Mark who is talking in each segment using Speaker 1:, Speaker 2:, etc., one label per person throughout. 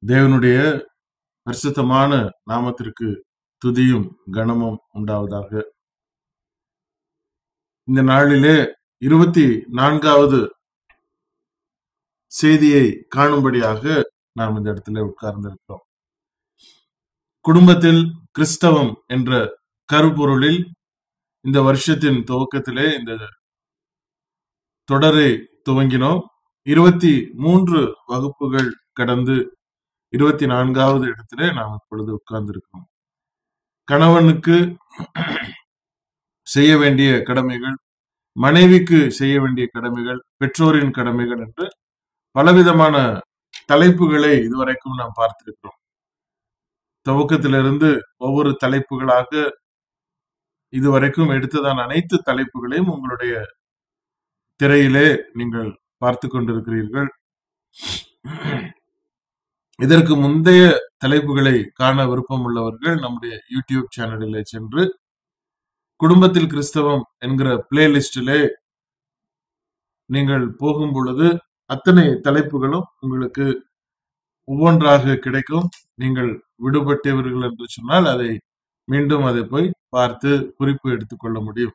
Speaker 1: தேவனுடைய பரிசுத்தமான நாமத்திற்கு துதியும் கனமும் உண்டாவதாக இந்த நாளிலே இருபத்தி நான்காவது செய்தியை காணும்படியாக நாம் இந்த இடத்துல உட்கார்ந்திருக்கிறோம் குடும்பத்தில் கிறிஸ்தவம் என்ற கருப்பொருளில் இந்த வருஷத்தின் துவக்கத்திலே இந்த தொடரை துவங்கினோம் இருபத்தி மூன்று வகுப்புகள் கடந்து இருபத்தி நான்காவது இடத்திலே நாம் இப்பொழுது உட்கார்ந்திருக்கிறோம் கணவனுக்கு செய்ய வேண்டிய கடமைகள் மனைவிக்கு செய்ய வேண்டிய கடமைகள் பெற்றோரின் கடமைகள் என்று பலவிதமான தலைப்புகளை இதுவரைக்கும் நாம் பார்த்திருக்கிறோம் துவக்கத்திலிருந்து ஒவ்வொரு தலைப்புகளாக இதுவரைக்கும் எடுத்ததான அனைத்து தலைப்புகளையும் உங்களுடைய திரையிலே நீங்கள் பார்த்து கொண்டிருக்கிறீர்கள் இதற்கு முந்தைய தலைப்புகளை காண விருப்பம் உள்ளவர்கள் நம்முடைய யூடியூப் சேனலிலே சென்று குடும்பத்தில் கிறிஸ்தவம் என்கிற பிளேலிஸ்டிலே நீங்கள் போகும் பொழுது அத்தனை தலைப்புகளும் உங்களுக்கு ஒவ்வொன்றாக கிடைக்கும் நீங்கள் விடுபட்டவர்கள் என்று சொன்னால் அதை மீண்டும் அதை போய் பார்த்து குறிப்பு எடுத்துக்கொள்ள முடியும்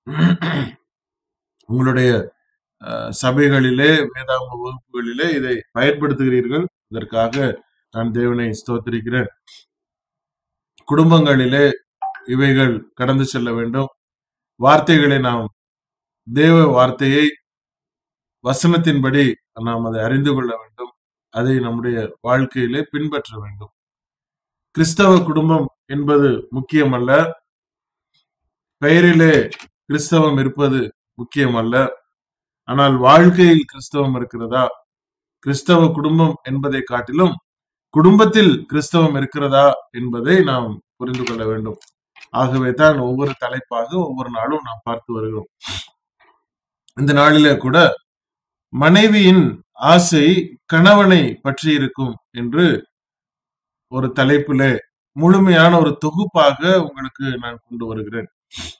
Speaker 1: உங்களுடைய அஹ், சபைகளிலே வேதாம வகுப்புகளிலே இதை பயன்படுத்துகிறீர்கள் இதற்காக நான் தேவனை ஸ்தோத்திரிக்கிறேன் குடும்பங்களிலே இவைகள் கடந்து செல்ல வேண்டும் வார்த்தைகளை நாம் தேவ வார்த்தையை வசனத்தின்படி நாம் அதை அறிந்து கொள்ள வேண்டும் அதை நம்முடைய வாழ்க்கையிலே பின்பற்ற வேண்டும் கிறிஸ்தவ குடும்பம் என்பது முக்கியமல்ல பெயரிலே கிறிஸ்தவம் இருப்பது முக்கியமல்ல ஆனால் வாழ்க்கையில் கிறிஸ்தவம் இருக்கிறதா கிறிஸ்தவ குடும்பம் என்பதை காட்டிலும் குடும்பத்தில் கிறிஸ்தவம் இருக்கிறதா என்பதை நாம் புரிந்து கொள்ள வேண்டும் ஆகவே தான் ஒவ்வொரு தலைப்பாக ஒவ்வொரு நாளும் நாம் பார்த்து வருகிறோம் இந்த நாளிலே கூட மனைவியின் ஆசை கணவனை பற்றி இருக்கும் என்று ஒரு தலைப்பிலே முழுமையான ஒரு தொகுப்பாக உங்களுக்கு நான் கொண்டு வருகிறேன்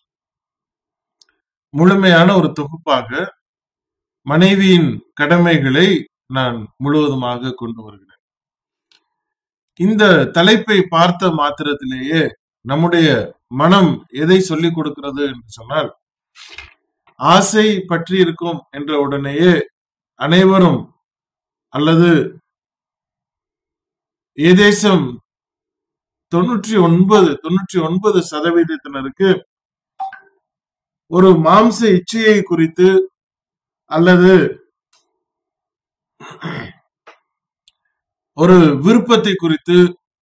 Speaker 1: முழுமையான ஒரு தொகுப்பாக மனைவியின் கடமைகளை நான் முழுவதுமாக கொண்டு வருகிறேன் இந்த தலைப்பை பார்த்த மாத்திரத்திலேயே நம்முடைய மனம் எதை சொல்லிக் கொடுக்கிறது என்று சொன்னால் ஆசை பற்றி இருக்கும் என்ற உடனேயே அனைவரும் அல்லது ஏதேசம் தொண்ணூற்றி ஒன்பது தொண்ணூற்றி ஒன்பது சதவீதத்தினருக்கு ஒரு மாம்ச இச்சையை குறித்து அல்லது ஒரு விருப்பத்தை குறித்து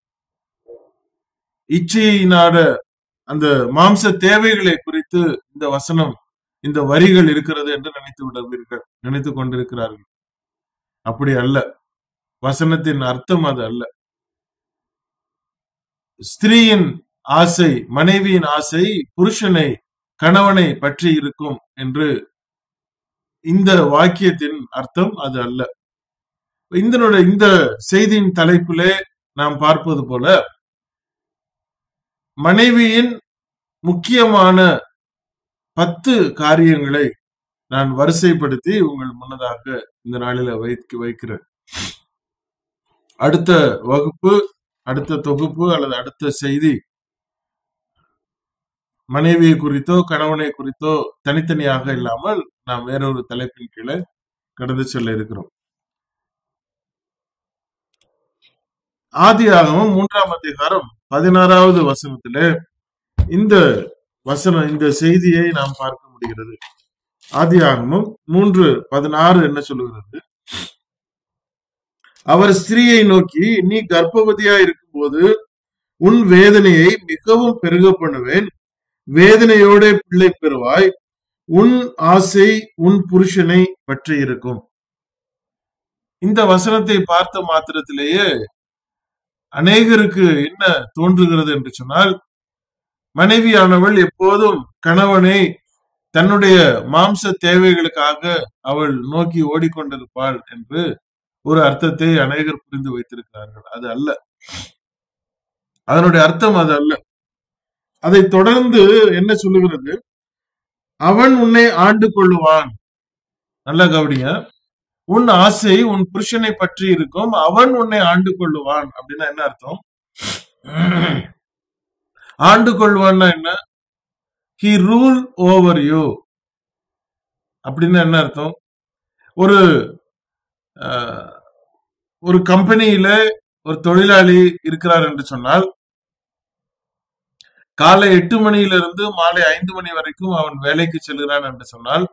Speaker 1: இச்சையினாட அந்த மாம்ச தேவைகளை குறித்து இந்த வசனம் இந்த வரிகள் இருக்கிறது என்று நினைத்து விடுவீர்கள் நினைத்து கொண்டிருக்கிறார்கள் அப்படி அல்ல வசனத்தின் அர்த்தம் அது அல்ல ஸ்திரீயின் ஆசை மனைவியின் ஆசை புருஷனை கணவனை பற்றி இருக்கும் என்று இந்த வாக்கியத்தின் அர்த்தம் அது அல்ல இந்த இந்த செய்தியின் தலைப்பிலே நாம் பார்ப்பது போல மனைவியின் முக்கியமான பத்து காரியங்களை நான் வரிசைப்படுத்தி உங்கள் முன்னதாக இந்த நாளில வைக்க வைக்கிறேன் அடுத்த வகுப்பு அடுத்த தொகுப்பு அல்லது அடுத்த செய்தி மனைவியை குறித்தோ கணவனை குறித்தோ தனித்தனியாக இல்லாமல் நாம் வேறொரு தலைப்பின் கீழே கடந்து செல்ல இருக்கிறோம் ஆதியாகமம் மூன்றாம் அதிகாரம் பதினாறாவது வசனத்திலே இந்த வசனம் இந்த செய்தியை நாம் பார்க்க முடிகிறது ஆதியாகமம் மூன்று பதினாறு என்ன சொல்லுகிறது அவர் ஸ்திரீயை நோக்கி நீ கர்ப்பவதியா இருக்கும்போது உன் வேதனையை மிகவும் பெருக பண்ணுவேன் வேதனையோட பிள்ளை பெறுவாய் உன் ஆசை உன் புருஷனை பற்றி இருக்கும் இந்த வசனத்தை பார்த்த மாத்திரத்திலேயே அநேகருக்கு என்ன தோன்றுகிறது என்று சொன்னால் மனைவியானவள் எப்போதும் கணவனை தன்னுடைய மாம்ச தேவைகளுக்காக அவள் நோக்கி ஓடிக்கொண்டிருப்பாள் என்று ஒரு அர்த்தத்தை அநேகர் புரிந்து வைத்திருக்கிறார்கள் அது அல்ல அதனுடைய அர்த்தம் அது அல்ல அதை தொடர்ந்து என்ன சொல்லுகிறது அவன் உன்னை ஆண்டு கொள்ளுவான் நல்ல கவனிங்க உன் ஆசை உன் புருஷனை பற்றி இருக்கும் அவன் உன்னை ஆண்டு கொள்ளுவான் அப்படின்னா என்ன அர்த்தம் ஆண்டு கொள்வான்னா என்ன ஹி ரூல் ஓவர் யூ அப்படின்னு என்ன அர்த்தம் ஒரு அஹ், ஒரு கம்பெனியில ஒரு தொழிலாளி இருக்கிறார் என்று சொன்னால் காலை எட்டு மணியிலிருந்து மாலை ஐந்து மணி வரைக்கும் அவன் வேலைக்கு செல்கிறான் என்று சொன்னால்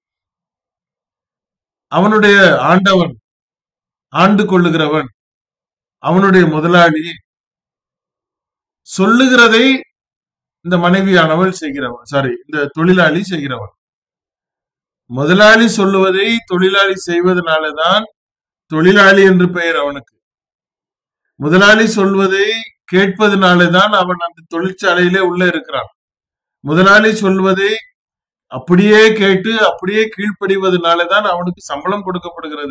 Speaker 1: அவனுடைய ஆண்டவன் ஆண்டு கொள்ளுகிறவன் அவனுடைய முதலாளி சொல்லுகிறதை இந்த மனைவியானவள் செய்கிறவன் சாரி இந்த தொழிலாளி செய்கிறவன் முதலாளி சொல்லுவதை தொழிலாளி செய்வதனாலதான் தொழிலாளி என்று பெயர் அவனுக்கு முதலாளி சொல்வதை கேட்பதனாலதான் அவன் அந்த தொழிற்சாலையிலே உள்ள இருக்கிறான் முதலாளி சொல்வதை அப்படியே கேட்டு அப்படியே கீழ்ப்படிவதனாலதான் அவனுக்கு சம்பளம் கொடுக்கப்படுகிறது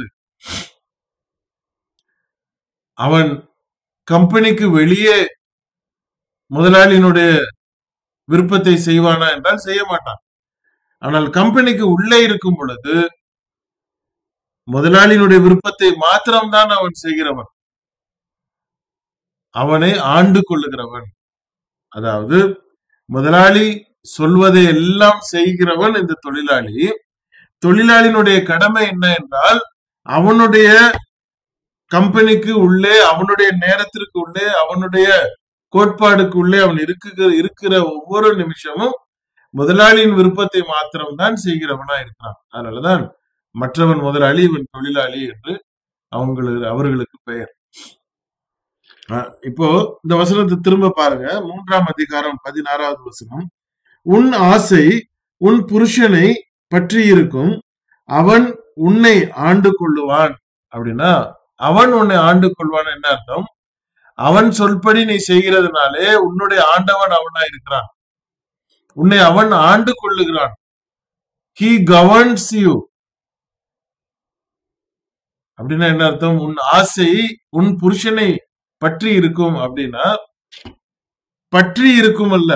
Speaker 1: அவன் கம்பெனிக்கு வெளியே முதலாளியினுடைய விருப்பத்தை செய்வானா என்றால் செய்ய மாட்டான் ஆனால் கம்பெனிக்கு உள்ளே இருக்கும் பொழுது முதலாளியினுடைய விருப்பத்தை மாத்திரம்தான் அவன் செய்கிறவன் அவனை ஆண்டு கொள்ளுகிறவன் அதாவது முதலாளி சொல்வதை எல்லாம் செய்கிறவன் இந்த தொழிலாளி தொழிலாளியினுடைய கடமை என்ன என்றால் அவனுடைய கம்பெனிக்கு உள்ளே அவனுடைய நேரத்திற்கு உள்ளே அவனுடைய கோட்பாடுக்கு உள்ளே அவன் இருக்குகிற இருக்கிற ஒவ்வொரு நிமிஷமும் முதலாளியின் விருப்பத்தை மாத்திரம்தான் செய்கிறவனா இருக்கிறான் அதனாலதான் மற்றவன் முதலாளி இவன் தொழிலாளி என்று அவங்களுக்கு அவர்களுக்கு பெயர் அஹ் இப்போ இந்த வசனத்தை திரும்ப பாருங்க மூன்றாம் அதிகாரம் பதினாறாவது வசனம் உன் ஆசை உன் புருஷனை பற்றி இருக்கும் அவன் உன்னை ஆண்டு கொள்ளுவான் அப்படின்னா அவன் உன்னை ஆண்டு கொள்வான் என்ன அர்த்தம் அவன் சொல்படி நீ செய்கிறதுனாலே உன்னுடைய ஆண்டவன் அவனா இருக்கிறான் உன்னை அவன் ஆண்டு கொள்ளுகிறான் ஹி கவர்ன்ஸ் யூ அப்படின்னா என்ன அர்த்தம் உன் ஆசை உன் புருஷனை பற்றி இருக்கும் அப்படின்னா பற்றி இருக்கும் அல்ல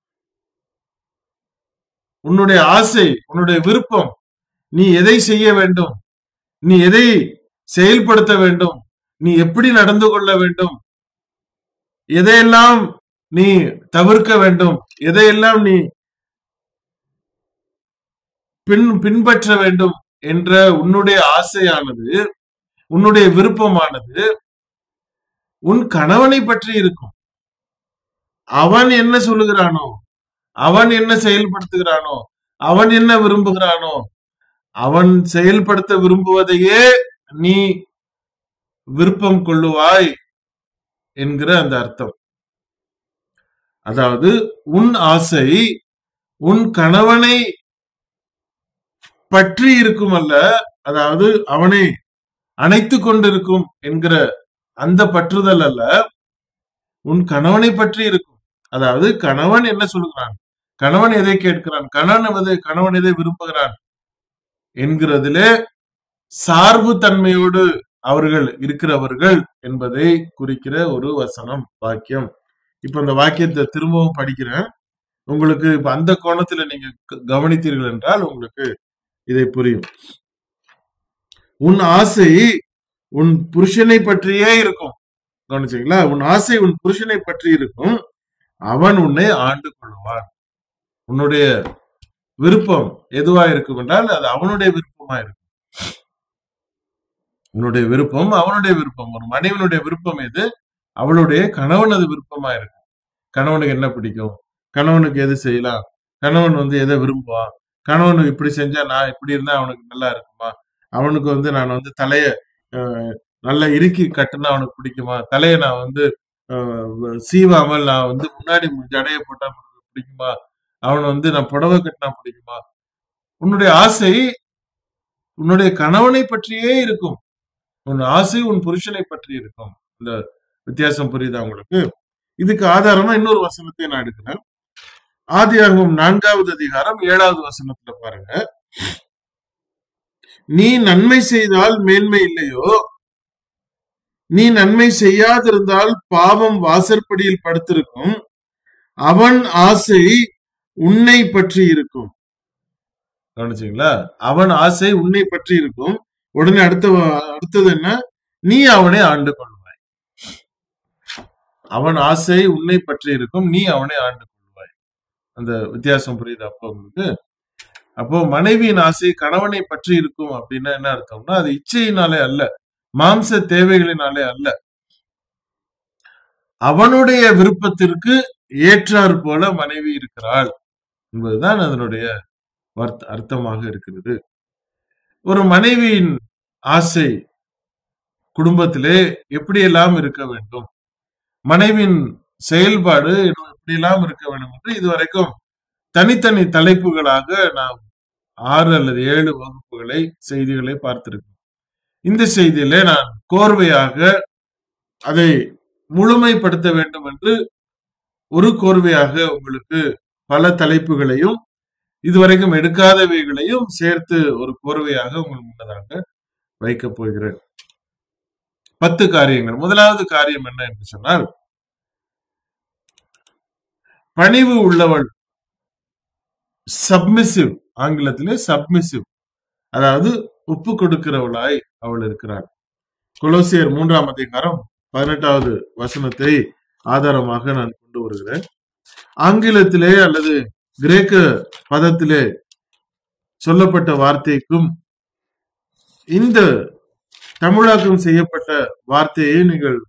Speaker 1: உன்னுடைய ஆசை உன்னுடைய விருப்பம் நீ எதை செய்ய வேண்டும் நீ எதை செயல்படுத்த வேண்டும் நீ எப்படி நடந்து கொள்ள வேண்டும் எதையெல்லாம் நீ தவிர்க்க வேண்டும் எதையெல்லாம் நீ பின் பின்பற்ற வேண்டும் என்ற உன்னுடைய ஆசையானது உன்னுடைய விருப்பமானது உன் கணவனை பற்றி இருக்கும் அவன் என்ன சொல்லுகிறானோ அவன் என்ன செயல்படுத்துகிறானோ அவன் என்ன விரும்புகிறானோ அவன் செயல்படுத்த விரும்புவதையே நீ விருப்பம் கொள்ளுவாய் என்கிற அந்த அர்த்தம் அதாவது உன் ஆசை உன் கணவனை பற்றி இருக்கும் அல்ல அதாவது அவனை அணைத்து கொண்டிருக்கும் என்கிற அந்த பற்றுதல் அல்ல உன் கணவனை பற்றி இருக்கும் அதாவது கணவன் என்ன சொல்லுகிறான் கணவன் எதை கேட்கிறான் கணவன் எதை கணவன் எதை விரும்புகிறான் என்கிறதிலே சார்பு தன்மையோடு அவர்கள் இருக்கிறவர்கள் என்பதை குறிக்கிற ஒரு வசனம் வாக்கியம் இப்ப அந்த வாக்கியத்தை திரும்பவும் படிக்கிறேன் உங்களுக்கு இப்ப அந்த கோணத்துல நீங்க க- கவனித்தீர்கள் என்றால் உங்களுக்கு இதை புரியும் உன் ஆசை உன் புருஷனை பற்றியே இருக்கும் கவனிச்சீங்களா உன் ஆசை உன் புருஷனை பற்றி இருக்கும் அவன் உன்னை ஆண்டு கொள்வான் உன்னுடைய விருப்பம் எதுவா இருக்கும் என்றால் அது அவனுடைய விருப்பமா இருக்கும் உன்னுடைய விருப்பம் அவனுடைய விருப்பம் ஒரு மனைவனுடைய விருப்பம் எது அவளுடைய கணவனது விருப்பமா இருக்கும் கணவனுக்கு என்ன பிடிக்கும் கணவனுக்கு எது செய்யலாம் கணவன் வந்து எதை விரும்புவான் கணவன் இப்படி செஞ்சா நான் இப்படி இருந்தா அவனுக்கு நல்லா இருக்குமா அவனுக்கு வந்து நான் வந்து தலைய அஹ், நல்லா இறுக்கி கட்டுனா அவனுக்கு பிடிக்குமா தலைய நான் வந்து அஹ், சீவாமல் நான் வந்து முன்னாடி ஜடைய போட்டா அவனுக்கு பிடிக்குமா அவன் வந்து நான் புடவை கட்டினா பிடிக்குமா உன்னுடைய ஆசை உன்னுடைய கணவனை பற்றியே இருக்கும் உன் ஆசை உன் புருஷனை பற்றி இருக்கும் இந்த வித்தியாசம் புரியுதா உங்களுக்கு இதுக்கு ஆதாரமா இன்னொரு வசனத்தை நான் எடுக்கிறேன் ஆதியாகமம் நான்காவது அதிகாரம் ஏழாவது வசனத்துல பாருங்க நீ நன்மை செய்தால் மேன்மை இல்லையோ நீ நன்மை செய்யாதிருந்தால் பாவம் வாசற்படியில் படுத்திருக்கும் அவன் ஆசை உன்னை பற்றி இருக்கும் கவனிச்சீங்களா அவன் ஆசை உன்னை பற்றி இருக்கும் உடனே அடுத்த அடுத்தது என்ன நீ அவனை ஆண்டு கொள்வாய் அவன் ஆசை உன்னை பற்றி இருக்கும் நீ அவனை ஆண்டு கொள்வாய் அந்த வித்தியாசம் புரியுது அப்போ உங்களுக்கு அப்போ மனைவியின் ஆசை கணவனை பற்றி இருக்கும் அப்படின்னா என்ன அர்த்தம்னா அது இச்சையினாலே அல்ல மாம்ச தேவைகளினாலே அல்ல அவனுடைய விருப்பத்திற்கு ஏற்றாற் போல மனைவி இருக்கிறாள் என்பதுதான் அதனுடைய வர்த்த- அர்த்தமாக இருக்கிறது ஒரு மனைவியின் ஆசை குடும்பத்திலே எப்படியெல்லாம் இருக்க வேண்டும் மனைவியின் செயல்பாடு எப்படியெல்லாம் இருக்க வேண்டும் என்று இதுவரைக்கும் தனித்தனி தலைப்புகளாக நாம் ஆறு அல்லது ஏழு வகுப்புகளை செய்திகளை பார்த்திருக்கோம் இந்த செய்தியிலே நான் கோர்வையாக அதை முழுமைப்படுத்த வேண்டும் என்று ஒரு கோர்வையாக உங்களுக்கு பல தலைப்புகளையும் இதுவரைக்கும் எடுக்காதவைகளையும் சேர்த்து ஒரு கோர்வையாக உங்கள் முன்னதாக வைக்கப் போகிறேன் பத்து காரியங்கள் முதலாவது காரியம் என்ன என்று சொன்னால் பணிவு உள்ளவள் சப்மிசிவ் ஆங்கிலத்திலே சப்மிசிவ் அதாவது ஒப்பு கொடுக்கிறவளாய் அவள் இருக்கிறாள் கொலோசியர் மூன்றாம் அதிகாரம் பதினெட்டாவது வசனத்தை ஆதாரமாக நான் கொண்டு வருகிறேன் ஆங்கிலத்திலே அல்லது கிரேக்க பதத்திலே சொல்லப்பட்ட வார்த்தைக்கும் இந்த தமிழாக்கம் செய்யப்பட்ட வார்த்தையை நீங்கள்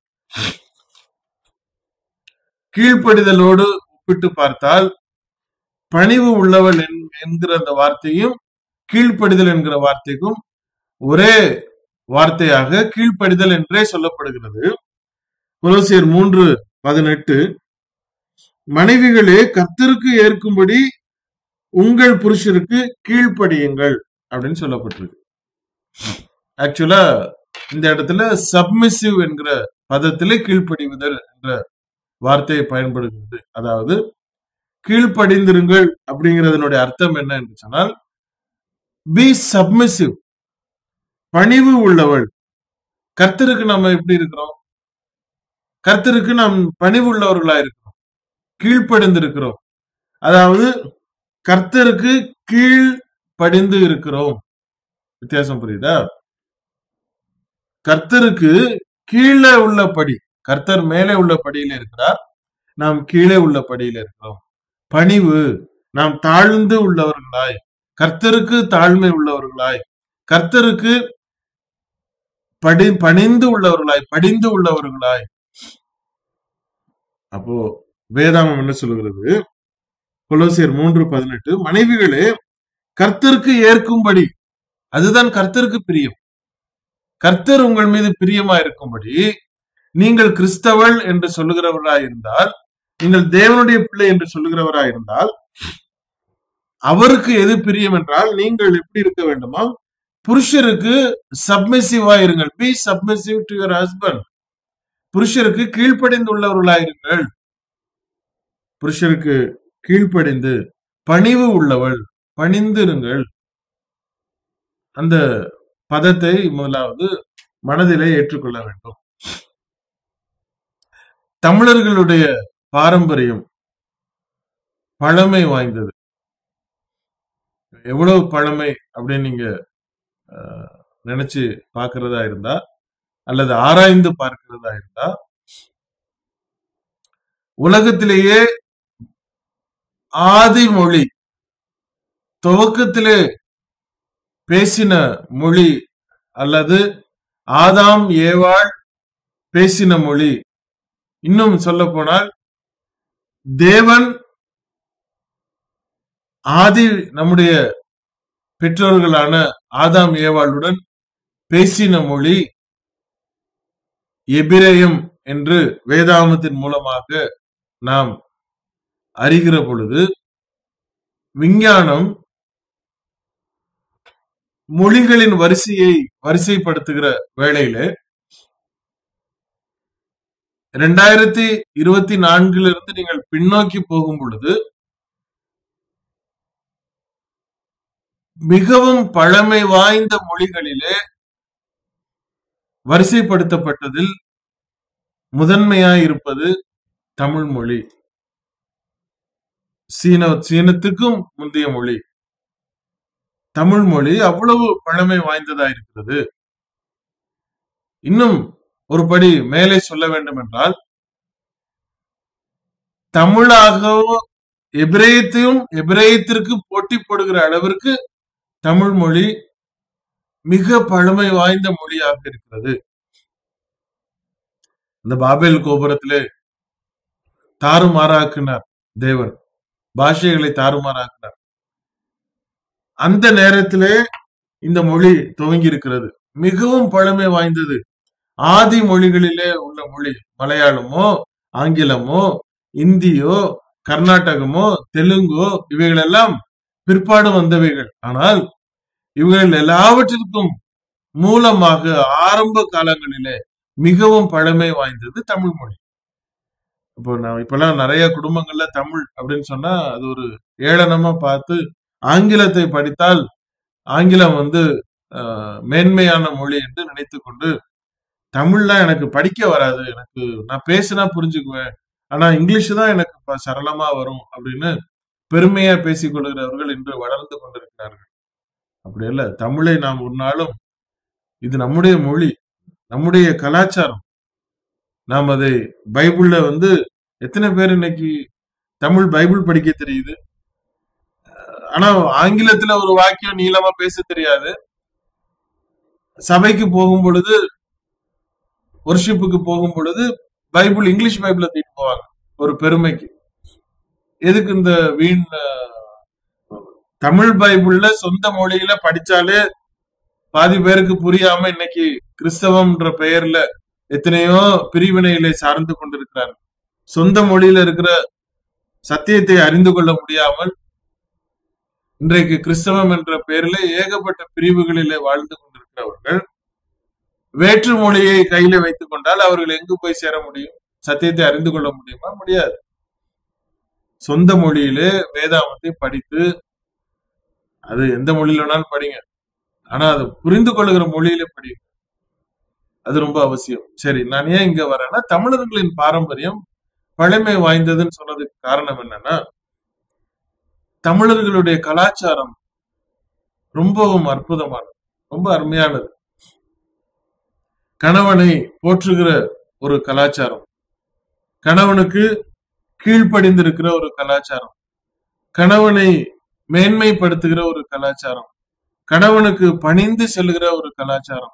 Speaker 1: கீழ்ப்படிதலோடு ஒப்பிட்டு பார்த்தால் பணிவு உள்ளவள் என்- என்கிற அந்த வார்த்தையும் கீழ்ப்படிதல் என்கிற வார்த்தைக்கும் ஒரே வார்த்தையாக கீழ்ப்படிதல் என்றே சொல்லப்படுகிறது கொலோசியர் மூன்று பதினெட்டு மனைவிகளே கர்த்தருக்கு ஏற்கும்படி உங்கள் புருஷருக்கு கீழ்ப்படியுங்கள் அப்படின்னு சொல்லப்பட்டிருக்கு ஆக்சுவலா இந்த இடத்துல சப்மிசிவ் என்கிற பதத்திலே கீழ்ப்படிவுதல் என்ற வார்த்தையை பயன்படுகிறது அதாவது கீழ்ப்படிந்திருங்கள் அப்படிங்கிறதனுடைய அர்த்தம் என்ன என்று சொன்னால் பி சப்மிசிவ் பணிவு உள்ளவள் கர்த்தருக்கு நம்ம எப்படி இருக்கிறோம் கர்த்தருக்கு நாம் பணிவு உள்ளவர்களா இருக்கிறோம் கீழ்ப்படிந்திருக்கிறோம் அதாவது கர்த்தருக்கு கீழ் படிந்து இருக்கிறோம் வித்தியாசம் புரியுதா கர்த்தருக்கு கீழே உள்ள படி கர்த்தர் மேலே உள்ள படியில இருக்கிறார் நாம் கீழே உள்ள படியில இருக்கிறோம் பணிவு நாம் தாழ்ந்து உள்ளவர்களாய் கர்த்தருக்கு தாழ்மை உள்ளவர்களாய் கர்த்தருக்கு படி பணிந்து உள்ளவர்களாய் படிந்து உள்ளவர்களாய் அப்போ வேதாமம் என்ன சொல்லுகிறது கொலோசியர் மூன்று பதினெட்டு மனைவிகளே கர்த்தருக்கு ஏற்கும்படி அதுதான் கர்த்தருக்கு பிரியம் கர்த்தர் உங்கள் மீது பிரியமா இருக்கும்படி நீங்கள் கிறிஸ்தவள் என்று சொல்லுகிறவராய் இருந்தால் நீங்கள் தேவனுடைய பிள்ளை என்று சொல்லுகிறவராய் இருந்தால் அவருக்கு எது பிரியம் என்றால் நீங்கள் எப்படி இருக்க வேண்டுமா புருஷருக்கு சப்மிசிவா இருங்கள் be submissive to your husband புருஷருக்கு கீழ்ப்படிந்து உள்ளவர்களாயிருங்கள் புருஷருக்கு கீழ்ப்படிந்து பணிவு உள்ளவள் பணிந்திருங்கள் அந்த பதத்தை முதலாவது மனதிலே ஏற்றுக்கொள்ள வேண்டும் தமிழர்களுடைய பாரம்பரியம் பழமை வாய்ந்தது எவ்வளவு பழமை அப்படின்னு நீங்க அஹ், நினைச்சு பார்க்கிறதா இருந்தா அல்லது ஆராய்ந்து பார்க்கிறதா இருந்தா உலகத்திலேயே ஆதி மொழி துவக்கத்திலே பேசின மொழி அல்லது ஆதாம் ஏவாள் பேசின மொழி இன்னும் சொல்ல போனால் தேவன் ஆதி நம்முடைய பெற்றோர்களான ஆதாம் ஏவாளுடன் பேசின மொழி எபிரேயம் என்று வேதாகமத்தின் மூலமாக நாம் அறிகிற பொழுது விஞ்ஞானம் மொழிகளின் வரிசையை வரிசைப்படுத்துகிற வேளையில இரண்டாயிரத்தி இருபத்தி நான்குல இருந்து நீங்கள் பின்னோக்கி போகும் பொழுது மிகவும் பழமை வாய்ந்த மொழிகளிலே வரிசைப்படுத்தப்பட்டதில் முதன்மையாய் இருப்பது தமிழ் மொழி சீன சீனத்துக்கும் முந்தைய மொழி தமிழ் மொழி அவ்வளவு பழமை வாய்ந்ததா இருக்கிறது இன்னும் ஒரு படி மேலே சொல்ல வேண்டும் என்றால் தமிழாகவோ எபிரேயத்தையும் எபிரேயத்திற்கு போட்டி போடுகிற அளவிற்கு தமிழ் மொழி மிக பழமை வாய்ந்த மொழியாக இருக்கிறது இந்த பாபேல் கோபுரத்திலே தாறுமாறாக்கினார் தேவன் பாஷைகளை தாறுமாறாக்கினார் அந்த நேரத்திலே இந்த மொழி துவங்கி இருக்கிறது மிகவும் பழமை வாய்ந்தது ஆதி மொழிகளிலே உள்ள மொழி மலையாளமோ ஆங்கிலமோ இந்தியோ கர்நாடகமோ தெலுங்கோ இவைகளெல்லாம் பிற்பாடு வந்தவைகள் ஆனால் இவைகள் எல்லாவற்றிற்கும் மூலமாக ஆரம்ப காலங்களிலே மிகவும் பழமை வாய்ந்தது தமிழ் மொழி இப்போ நான் இப்பெல்லாம் நிறைய குடும்பங்கள்ல தமிழ் அப்படின்னு சொன்னா அது ஒரு ஏளனமா பார்த்து ஆங்கிலத்தை படித்தால் ஆங்கிலம் வந்து ஆஹ், மேன்மையான மொழி என்று நினைத்து கொண்டு தமிழ்லாம் எனக்கு படிக்க வராது எனக்கு நான் பேசினா புரிஞ்சுக்குவேன் ஆனா இங்கிலீஷ் தான் எனக்கு ப- சரளமா வரும் அப்படின்னு பெருமையா பேசிக் கொள்கிறவர்கள் இன்று வளர்ந்து கொண்டிருக்கிறார்கள் அப்படி அல்ல தமிழை நாம் ஒரு நாளும் இது நம்முடைய மொழி நம்முடைய கலாச்சாரம் நாம் அதை பைபிள்ல வந்து எத்தனை பேர் இன்னைக்கு தமிழ் பைபிள் படிக்க தெரியுது ஆனா ஆங்கிலத்துல ஒரு வாக்கியம் நீளமா பேச தெரியாது சபைக்கு போகும் பொழுது ஒர்ஷிப்புக்கு போகும் பொழுது பைபிள் இங்கிலீஷ் பைபிள தூக்கிட்டு போவாங்க ஒரு பெருமைக்கு எதுக்கு இந்த வீண் அஹ், தமிழ் பைபிள்ல சொந்த மொழியில படிச்சாலே பாதி பேருக்கு புரியாம இன்னைக்கு கிறிஸ்தவம்ன்ற பெயர்ல எத்தனையோ பிரிவினைகளை சார்ந்து கொண்டிருக்கிறார் சொந்த மொழியில இருக்கிற சத்தியத்தை அறிந்து கொள்ள முடியாமல் இன்றைக்கு கிறிஸ்தவம் என்ற பெயரில ஏகப்பட்ட பிரிவுகளிலே வாழ்ந்து கொண்டிருக்கிறவர்கள் வேற்று மொழியை கையில வைத்துக் கொண்டால் அவர்கள் எங்கு போய் சேர முடியும் சத்தியத்தை அறிந்து கொள்ள முடியுமா முடியாது சொந்த மொழியிலே வேதாமத்தை படித்து அது எந்த மொழியில வேணாலும் படிங்க ஆனா அது புரிந்து கொள்ளுகிற மொழியில படிங்க அது ரொம்ப அவசியம் சரி நான் ஏன் இங்க வரேன்னா தமிழர்களின் பாரம்பரியம் பழமை வாய்ந்ததுன்னு சொன்னதுக்கு காரணம் என்னன்னா தமிழர்களுடைய கலாச்சாரம் ரொம்பவும் அற்புதமானது ரொம்ப அருமையானது கணவனை போற்றுகிற ஒரு கலாச்சாரம் கணவனுக்கு கீழ்ப்படிந்திருக்கிற ஒரு கலாச்சாரம் கணவனை மேன்மைப்படுத்துகிற ஒரு கலாச்சாரம் கணவனுக்கு பணிந்து செல்கிற ஒரு கலாச்சாரம்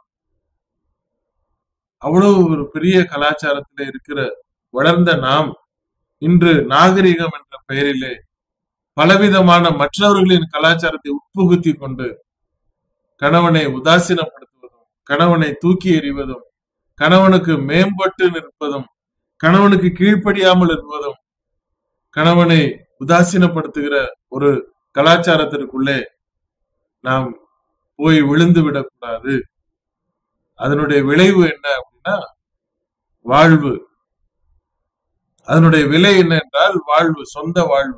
Speaker 1: அவ்வளவு ஒரு பெரிய கலாச்சாரத்துல இருக்கிற வளர்ந்த நாம் இன்று நாகரிகம் என்ற பெயரிலே பலவிதமான மற்றவர்களின் கலாச்சாரத்தை உட்புகுத்தி கொண்டு கணவனை உதாசீனப்படுத்துவதும் கணவனை தூக்கி எறிவதும் கணவனுக்கு மேம்பட்டு நிற்பதும் கணவனுக்கு கீழ்ப்படியாமல் இருப்பதும் கணவனை உதாசீனப்படுத்துகிற ஒரு கலாச்சாரத்திற்குள்ளே நாம் போய் விழுந்து விடக்கூடாது அதனுடைய விளைவு என்ன அப்படின்னா வாழ்வு அதனுடைய விலை என்ன என்றால் வாழ்வு சொந்த வாழ்வு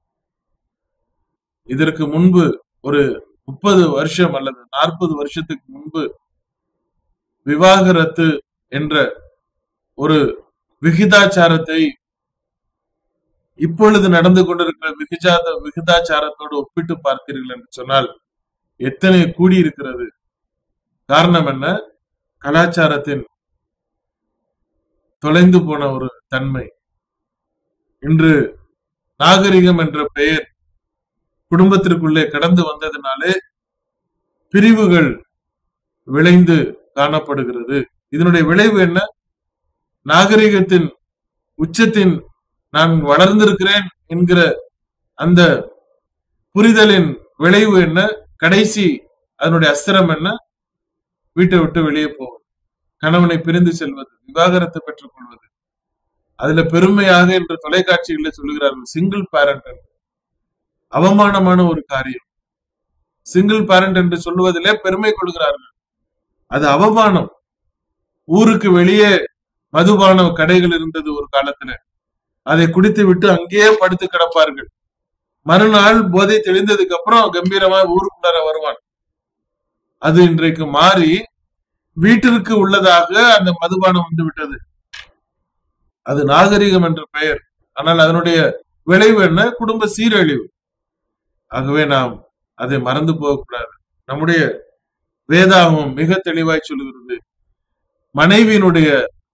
Speaker 1: இதற்கு முன்பு ஒரு முப்பது வருஷம் அல்லது நாற்பது வருஷத்துக்கு முன்பு விவாகரத்து என்ற ஒரு விகிதாச்சாரத்தை இப்பொழுது நடந்து கொண்டிருக்கிற விகிஜாத விகிதாச்சாரத்தோடு ஒப்பிட்டு பார்த்தீர்கள் என்று சொன்னால் எத்தனை கூடியிருக்கிறது காரணம் என்ன கலாச்சாரத்தின் தொலைந்து போன ஒரு தன்மை இன்று நாகரிகம் என்ற பெயர் குடும்பத்திற்குள்ளே கடந்து வந்ததினாலே பிரிவுகள் விளைந்து காணப்படுகிறது இதனுடைய விளைவு என்ன நாகரிகத்தின் உச்சத்தின் நான் வளர்ந்திருக்கிறேன் என்கிற அந்த புரிதலின் விளைவு என்ன கடைசி அதனுடைய அஸ்திரம் என்ன வீட்டை விட்டு வெளியே போவது கணவனை பிரிந்து செல்வது விவாகரத்தை பெற்றுக் கொள்வது அதுல பெருமையாக என்று தொலைக்காட்சிகளில் சொல்லுகிறார்கள் சிங்கிள் பேரண்ட் என்று அவமானமான ஒரு காரியம் சிங்கிள் பேரண்ட் என்று சொல்லுவதிலே பெருமை கொள்கிறார்கள் அது அவமானம் ஊருக்கு வெளியே மதுபான கடைகள் இருந்தது ஒரு காலத்துல அதை குடித்து விட்டு அங்கேயே படுத்து கிடப்பார்கள் மறுநாள் போதை தெளிந்ததுக்கு அப்புறம் கம்பீரமா ஊருக்குள்ளார வருவான் அது இன்றைக்கு மாறி வீட்டிற்கு உள்ளதாக அந்த மதுபானம் வந்து விட்டது அது நாகரிகம் என்ற பெயர் ஆனால் அதனுடைய விளைவு என்ன குடும்ப சீரழிவு ஆகவே நாம் அதை மறந்து போகக்கூடாது நம்முடைய வேதாகமம் மிக தெளிவாய் சொல்லுகிறது மனைவியினுடைய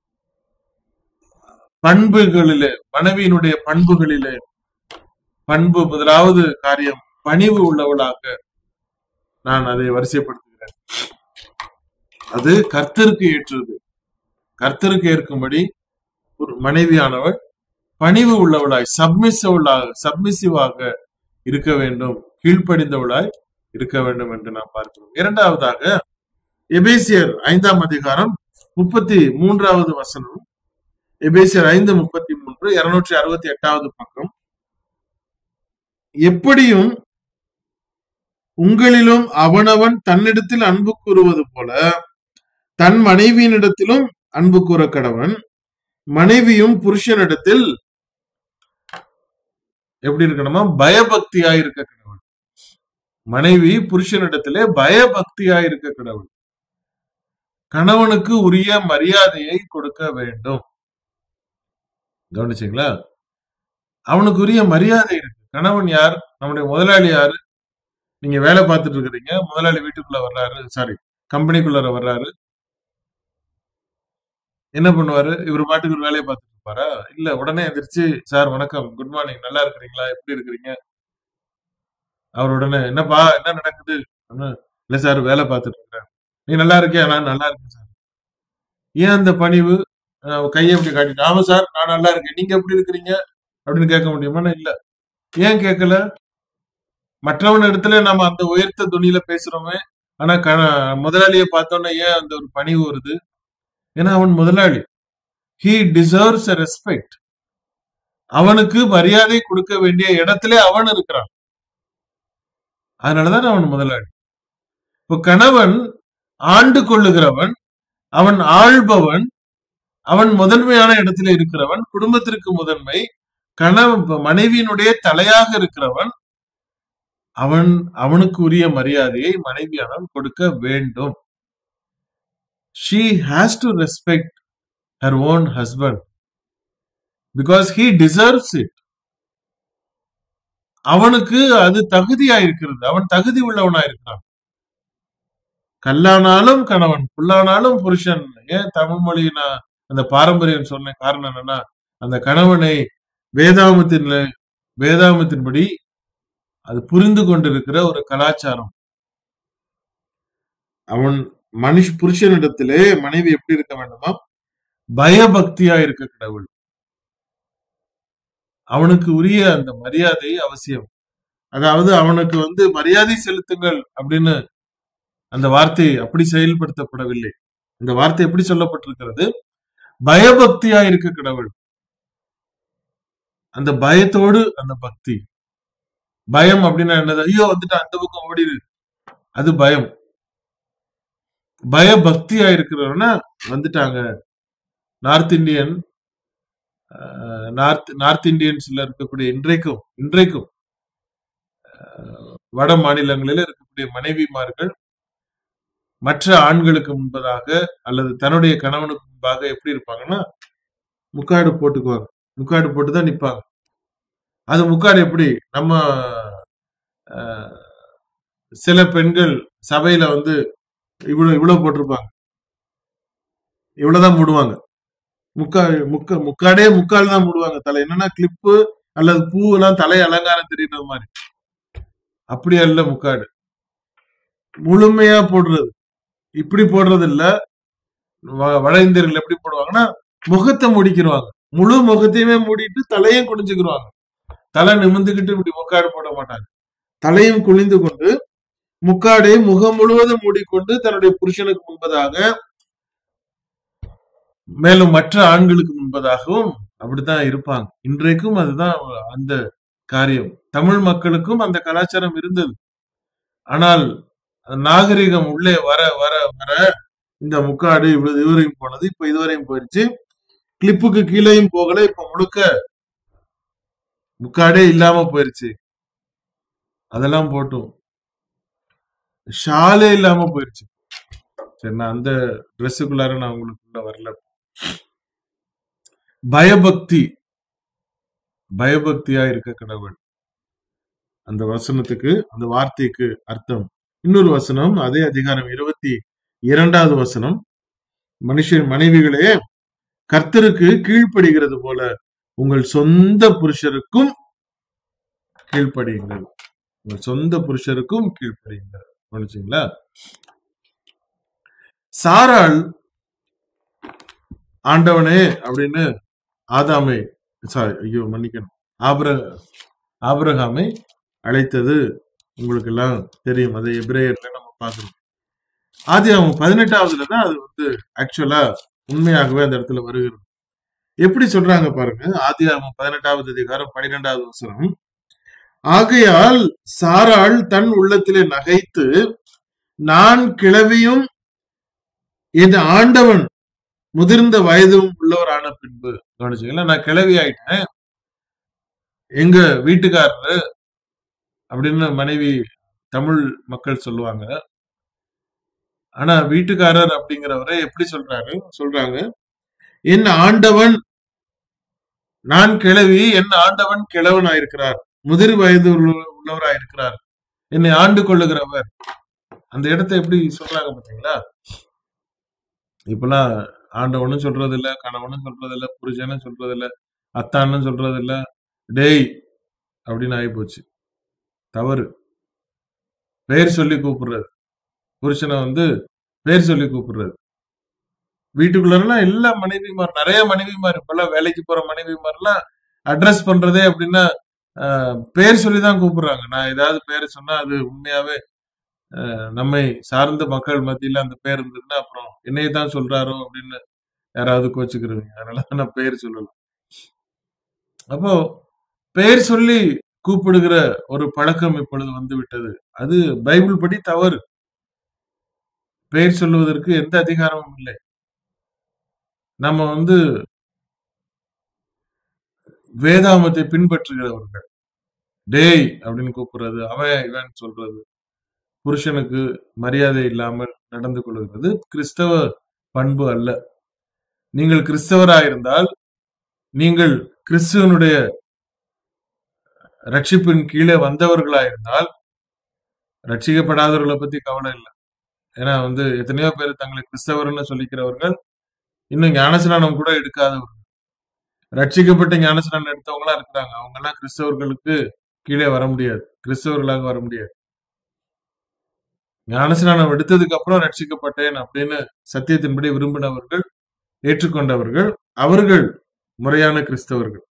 Speaker 1: பண்புகளிலே மனைவியினுடைய பண்புகளிலே பண்பு முதலாவது காரியம் பணிவு உள்ளவளாக நான் அதை வரிசைப்படுத்துகிறேன் அது கர்த்தருக்கு ஏற்றது கர்த்தருக்கு ஏற்கும்படி ஒரு மனைவியானவள் பணிவு உள்ளவளாய் சப்மிசிவளாக சப்மிசிவாக இருக்க வேண்டும் கீழ்ப்படிந்தவளாய் இருக்க வேண்டும் என்று நாம் பார்க்கிறோம் இரண்டாவதாக எபேசியர் ஐந்தாம் அதிகாரம் முப்பத்தி மூன்றாவது வசனம் எபேசியர் ஐந்து முப்பத்தி மூன்று இருநூற்றி அறுபத்தி எட்டாவது பக்கம் எப்படியும் உங்களிலும் அவனவன் தன்னிடத்தில் அன்பு கூறுவது போல தன் மனைவியினிடத்திலும் அன்பு கூற கடவன் மனைவியும் புருஷனிடத்தில் எப்படி இருக்கணுமா பயபக்தியாய் இருக்க கடவுள் மனைவி புருஷனிடத்திலே பயபக்தியாய் இருக்க கடவுள் கணவனுக்கு உரிய மரியாதையை கொடுக்க வேண்டும் கவனிச்சீங்களா அவனுக்கு உரிய மரியாதை இருக்கு கணவன் யார் நம்முடைய முதலாளி யாரு நீங்க வேலை பார்த்துட்டு இருக்கிறீங்க முதலாளி வீட்டுக்குள்ள வர்றாரு சாரி கம்பெனிக்குள்ள வர்றாரு என்ன பண்ணுவாரு இவர் பாட்டுக்கு ஒரு வேலையை பார்த்துட்டு இருப்பாரா இல்ல உடனே எந்திரிச்சு சார் வணக்கம் குட் மார்னிங் நல்லா இருக்கிறீங்களா எப்படி இருக்கிறீங்க அவர் உடனே என்னப்பா என்ன நடக்குது இல்ல சார் வேலை பார்த்துட்டு இருக்கிறேன் நீ நல்லா இருக்கியா நான் நல்லா இருக்கேன் சார் ஏன் அந்த பணிவு கையை எப்படி காட்டிட்டு ஆமா சார் நான் நல்லா இருக்கேன் நீங்க எப்படி இருக்கிறீங்க அப்படின்னு கேட்க முடியுமா இல்ல ஏன் கேட்கல மற்றவன் இடத்துல நம்ம அந்த உயர்த்த துணியில பேசுறோமே ஆனா க முதலாளியை பார்த்தோன்னே ஏன் அந்த ஒரு பணிவு வருது ஏன்னா அவன் முதலாளி ஹீ டிசர்வ்ஸ் அ ரெஸ்பெக்ட் அவனுக்கு மரியாதை கொடுக்க வேண்டிய இடத்திலே அவன் இருக்கிறான் அதனாலதான் அவன் முதலாளி இப்போ கணவன் ஆண்டு கொள்ளுகிறவன் அவன் ஆள்பவன் அவன் முதன்மையான இடத்துல இருக்கிறவன் குடும்பத்திற்கு முதன்மை கணவன் மனைவியினுடைய தலையாக இருக்கிறவன் அவன் அவனுக்கு உரிய மரியாதையை மனைவியானவன் கொடுக்க வேண்டும் she has to respect her own husband because he deserves it அவனுக்கு அது தகுதியா இருக்கிறது அவன் தகுதி உள்ளவனா இருக்கிறான் கல்லானாலும் கணவன் புல்லானாலும் புருஷன் ஏன் தமிழ் மொழி நான் அந்த பாரம்பரியம் சொன்ன காரணம் என்னன்னா அந்த கணவனை வேதாமத்தின் வேதாமத்தின்படி அது புரிந்து கொண்டிருக்கிற ஒரு கலாச்சாரம் அவன் மனுஷ புருஷனிடத்திலே மனைவி எப்படி இருக்க வேண்டுமா பயபக்தியா இருக்க கடவுள் அவனுக்கு உரிய அந்த மரியாதை அவசியம் அதாவது அவனுக்கு வந்து மரியாதை செலுத்துங்கள் அப்படின்னு அந்த வார்த்தை அப்படி செயல்படுத்தப்படவில்லை இந்த வார்த்தை எப்படி சொல்லப்பட்டிருக்கிறது பயபக்தியா இருக்க கடவுள் அந்த பயத்தோடு அந்த பக்தி பயம் அப்படின்னா என்னது ஐயோ வந்துட்டு அந்த பக்கம் ஓடிடு அது பயம் பயபக்தியா இருக்கிறவனா வந்துட்டாங்க நார்த் இந்தியன் நார்த் நார்த் இந்தியன்ஸ்ல இருக்கக்கூடிய இன்றைக்கும் இன்றைக்கும் வட மாநிலங்களில் இருக்கக்கூடிய மனைவிமார்கள் மற்ற ஆண்களுக்கு முன்பதாக அல்லது தன்னுடைய கணவனுக்கு முன்பாக எப்படி இருப்பாங்கன்னா முக்காடு போட்டுக்குவாங்க முக்காடு போட்டு தான் நிப்பாங்க அது முக்காடு எப்படி நம்ம சில பெண்கள் சபையில வந்து இவ்வளவு இவ்வளவு போட்டிருப்பாங்க இவ்வளவுதான் மூடுவாங்க முக்கா முக்க முக்காடே முக்கால் தான் மூடுவாங்க தலை என்னன்னா கிளிப்பு அல்லது பூ எல்லாம் தலை அலங்காரம் தெரியுற மாதிரி அப்படி அல்ல முக்காடு முழுமையா போடுறது இப்படி போடுறது இல்ல வட இந்தியர்கள் எப்படி போடுவாங்கன்னா முகத்தை முடிக்கிடுவாங்க முழு முகத்தையுமே மூடிட்டு தலையும் குனிஞ்சுக்கிடுவாங்க தலை நிமிந்துக்கிட்டு இப்படி முக்காடு போட மாட்டாங்க தலையும் குனிந்து கொண்டு முக்காடை முகம் முழுவதும் மூடிக்கொண்டு தன்னுடைய புருஷனுக்கு முன்பதாக மேலும் மற்ற ஆண்களுக்கு முன்பதாகவும் அப்படித்தான் இருப்பாங்க இன்றைக்கும் அதுதான் அந்த காரியம் தமிழ் மக்களுக்கும் அந்த கலாச்சாரம் இருந்தது ஆனால் நாகரிகம் உள்ளே வர வர வர இந்த முக்காடு இவ்வளவு இதுவரையும் போனது இப்ப இதுவரையும் போயிடுச்சு கிளிப்புக்கு கீழேயும் போகல இப்ப முழுக்க முக்காடே இல்லாம போயிருச்சு அதெல்லாம் போட்டும் ஷாலே இல்லாம போயிருச்சு சரி நான் அந்த ட்ரெஸ்ஸுக்குள்ளார நான் உங்களுக்குள்ள வரல பயபக்தி பயபக்தியா இருக்க கடவுள் அந்த வசனத்துக்கு அந்த வார்த்தைக்கு அர்த்தம் இன்னொரு வசனம் அதே அதிகாரம் இருபத்தி இரண்டாவது வசனம் மனுஷன் மனைவிகளே கர்த்தருக்கு கீழ்ப்படுகிறது போல உங்கள் சொந்த புருஷருக்கும் கீழ்ப்படியுங்கள் உங்கள் சொந்த புருஷருக்கும் கீழ்ப்படியுங்கள் கவனிச்சீங்களா சாராள் ஆண்டவனே அப்படின்னு ஆதாமை சாரி ஐயோ மன்னிக்கணும் ஆபிர ஆபிரகாமை அழைத்தது உங்களுக்கு எல்லாம் தெரியும் அதை எபிரேயர்ல நம்ம பார்க்கிறோம் ஆதி அவங்க பதினெட்டாவதுல தான் அது வந்து ஆக்சுவலா உண்மையாகவே அந்த இடத்துல வருகிறது எப்படி சொல்றாங்க பாருங்க ஆதி அவங்க பதினெட்டாவது அதிகாரம் பன்னிரெண்டாவது வசனம் ஆகையால் சாராள் தன் உள்ளத்திலே நகைத்து நான் கிழவியும் என் ஆண்டவன் முதிர்ந்த வயதும் உள்ளவரான பின்பு கவனிச்சீங்களா நான் கிளவி ஆயிட்டேன் எங்க வீட்டுக்காரரு அப்படின்னு மனைவி தமிழ் மக்கள் சொல்லுவாங்க ஆனா வீட்டுக்காரர் அப்படிங்கிறவரை எப்படி சொல்றாரு சொல்றாங்க என் ஆண்டவன் நான் கிழவி என் ஆண்டவன் கிழவனாயிருக்கிறார் முதிர் வயது உள்ள- உள்ளவராயிருக்கிறார் என்னை ஆண்டு கொள்ளுகிறவர் அந்த இடத்தை எப்படி சொல்றாங்க பாத்தீங்களா இப்பெல்லாம் ஆண்டவனும் சொல்றது இல்ல கணவனும் சொல்றது இல்ல புருஷனும் சொல்றது இல்ல அத்தானும் சொல்றது இல்ல டேய் அப்படின்னு ஆயிப்போச்சு தவறு பெயர் சொல்லி கூப்பிடுறது புருஷனை வந்து பேர் சொல்லி கூப்பிடுறது வீட்டுக்குள்ளலாம் எல்லா மனைவிமார் நிறைய மனைவிமார் இப்பெல்லாம் வேலைக்கு போற மனைவிமார்லாம் அட்ரஸ் பண்றதே அப்படின்னா ஆஹ், பேர் சொல்லி தான் கூப்பிடுறாங்க நான் ஏதாவது பேரை சொன்னா அது உண்மையாவே ஆஹ், நம்மை சார்ந்த மக்கள் மத்தியில அந்த பேர் இருந்ததுன்னா அப்புறம் என்னைய தான் சொல்றாரோ அப்படின்னு யாராவது கோச்சுக்கிறவங்க அதனால தான் நான் பேர் சொல்லல அப்போ பெயர் சொல்லி கூப்பிடுகிற ஒரு பழக்கம் இப்பொழுது வந்து விட்டது அது பைபிள் படி தவறு பெயர் சொல்லுவதற்கு எந்த அதிகாரமும் இல்லை நம்ம வந்து வேதாமத்தை பின்பற்றுகிறவர்கள் டேய் அப்படின்னு கூப்பிடுறது அவன் இவன் சொல்றது புருஷனுக்கு மரியாதை இல்லாமல் நடந்து கொள்கிறது கிறிஸ்தவ பண்பு அல்ல நீங்கள் கிறிஸ்தவராயிருந்தால் நீங்கள் கிறிஸ்துவனுடைய ரட்சிப்பின் கீழே வந்தவர்களாயிருந்தால் ரட்சிக்கப்படாதவர்களை பத்தி கவலை இல்லை ஏன்னா வந்து எத்தனையோ பேர் தங்களை கிறிஸ்தவர்னு சொல்லிக்கிறவர்கள் இன்னும் ஞானஸ்நானம் கூட எடுக்காதவர்கள் ரட்சிக்கப்பட்ட ஞானஸ்நானம் எடுத்தவங்களா இருக்கிறாங்க அவங்க எல்லாம் கிறிஸ்தவர்களுக்கு கீழே வர முடியாது கிறிஸ்தவர்களாக வர முடியாது ஞானஸ்நானம் எடுத்ததுக்கு அப்புறம் ரட்சிக்கப்பட்டேன் அப்படின்னு சத்தியத்தின்படி விரும்பினவர்கள் ஏற்றுக்கொண்டவர்கள் அவர்கள் முறையான கிறிஸ்தவர்கள்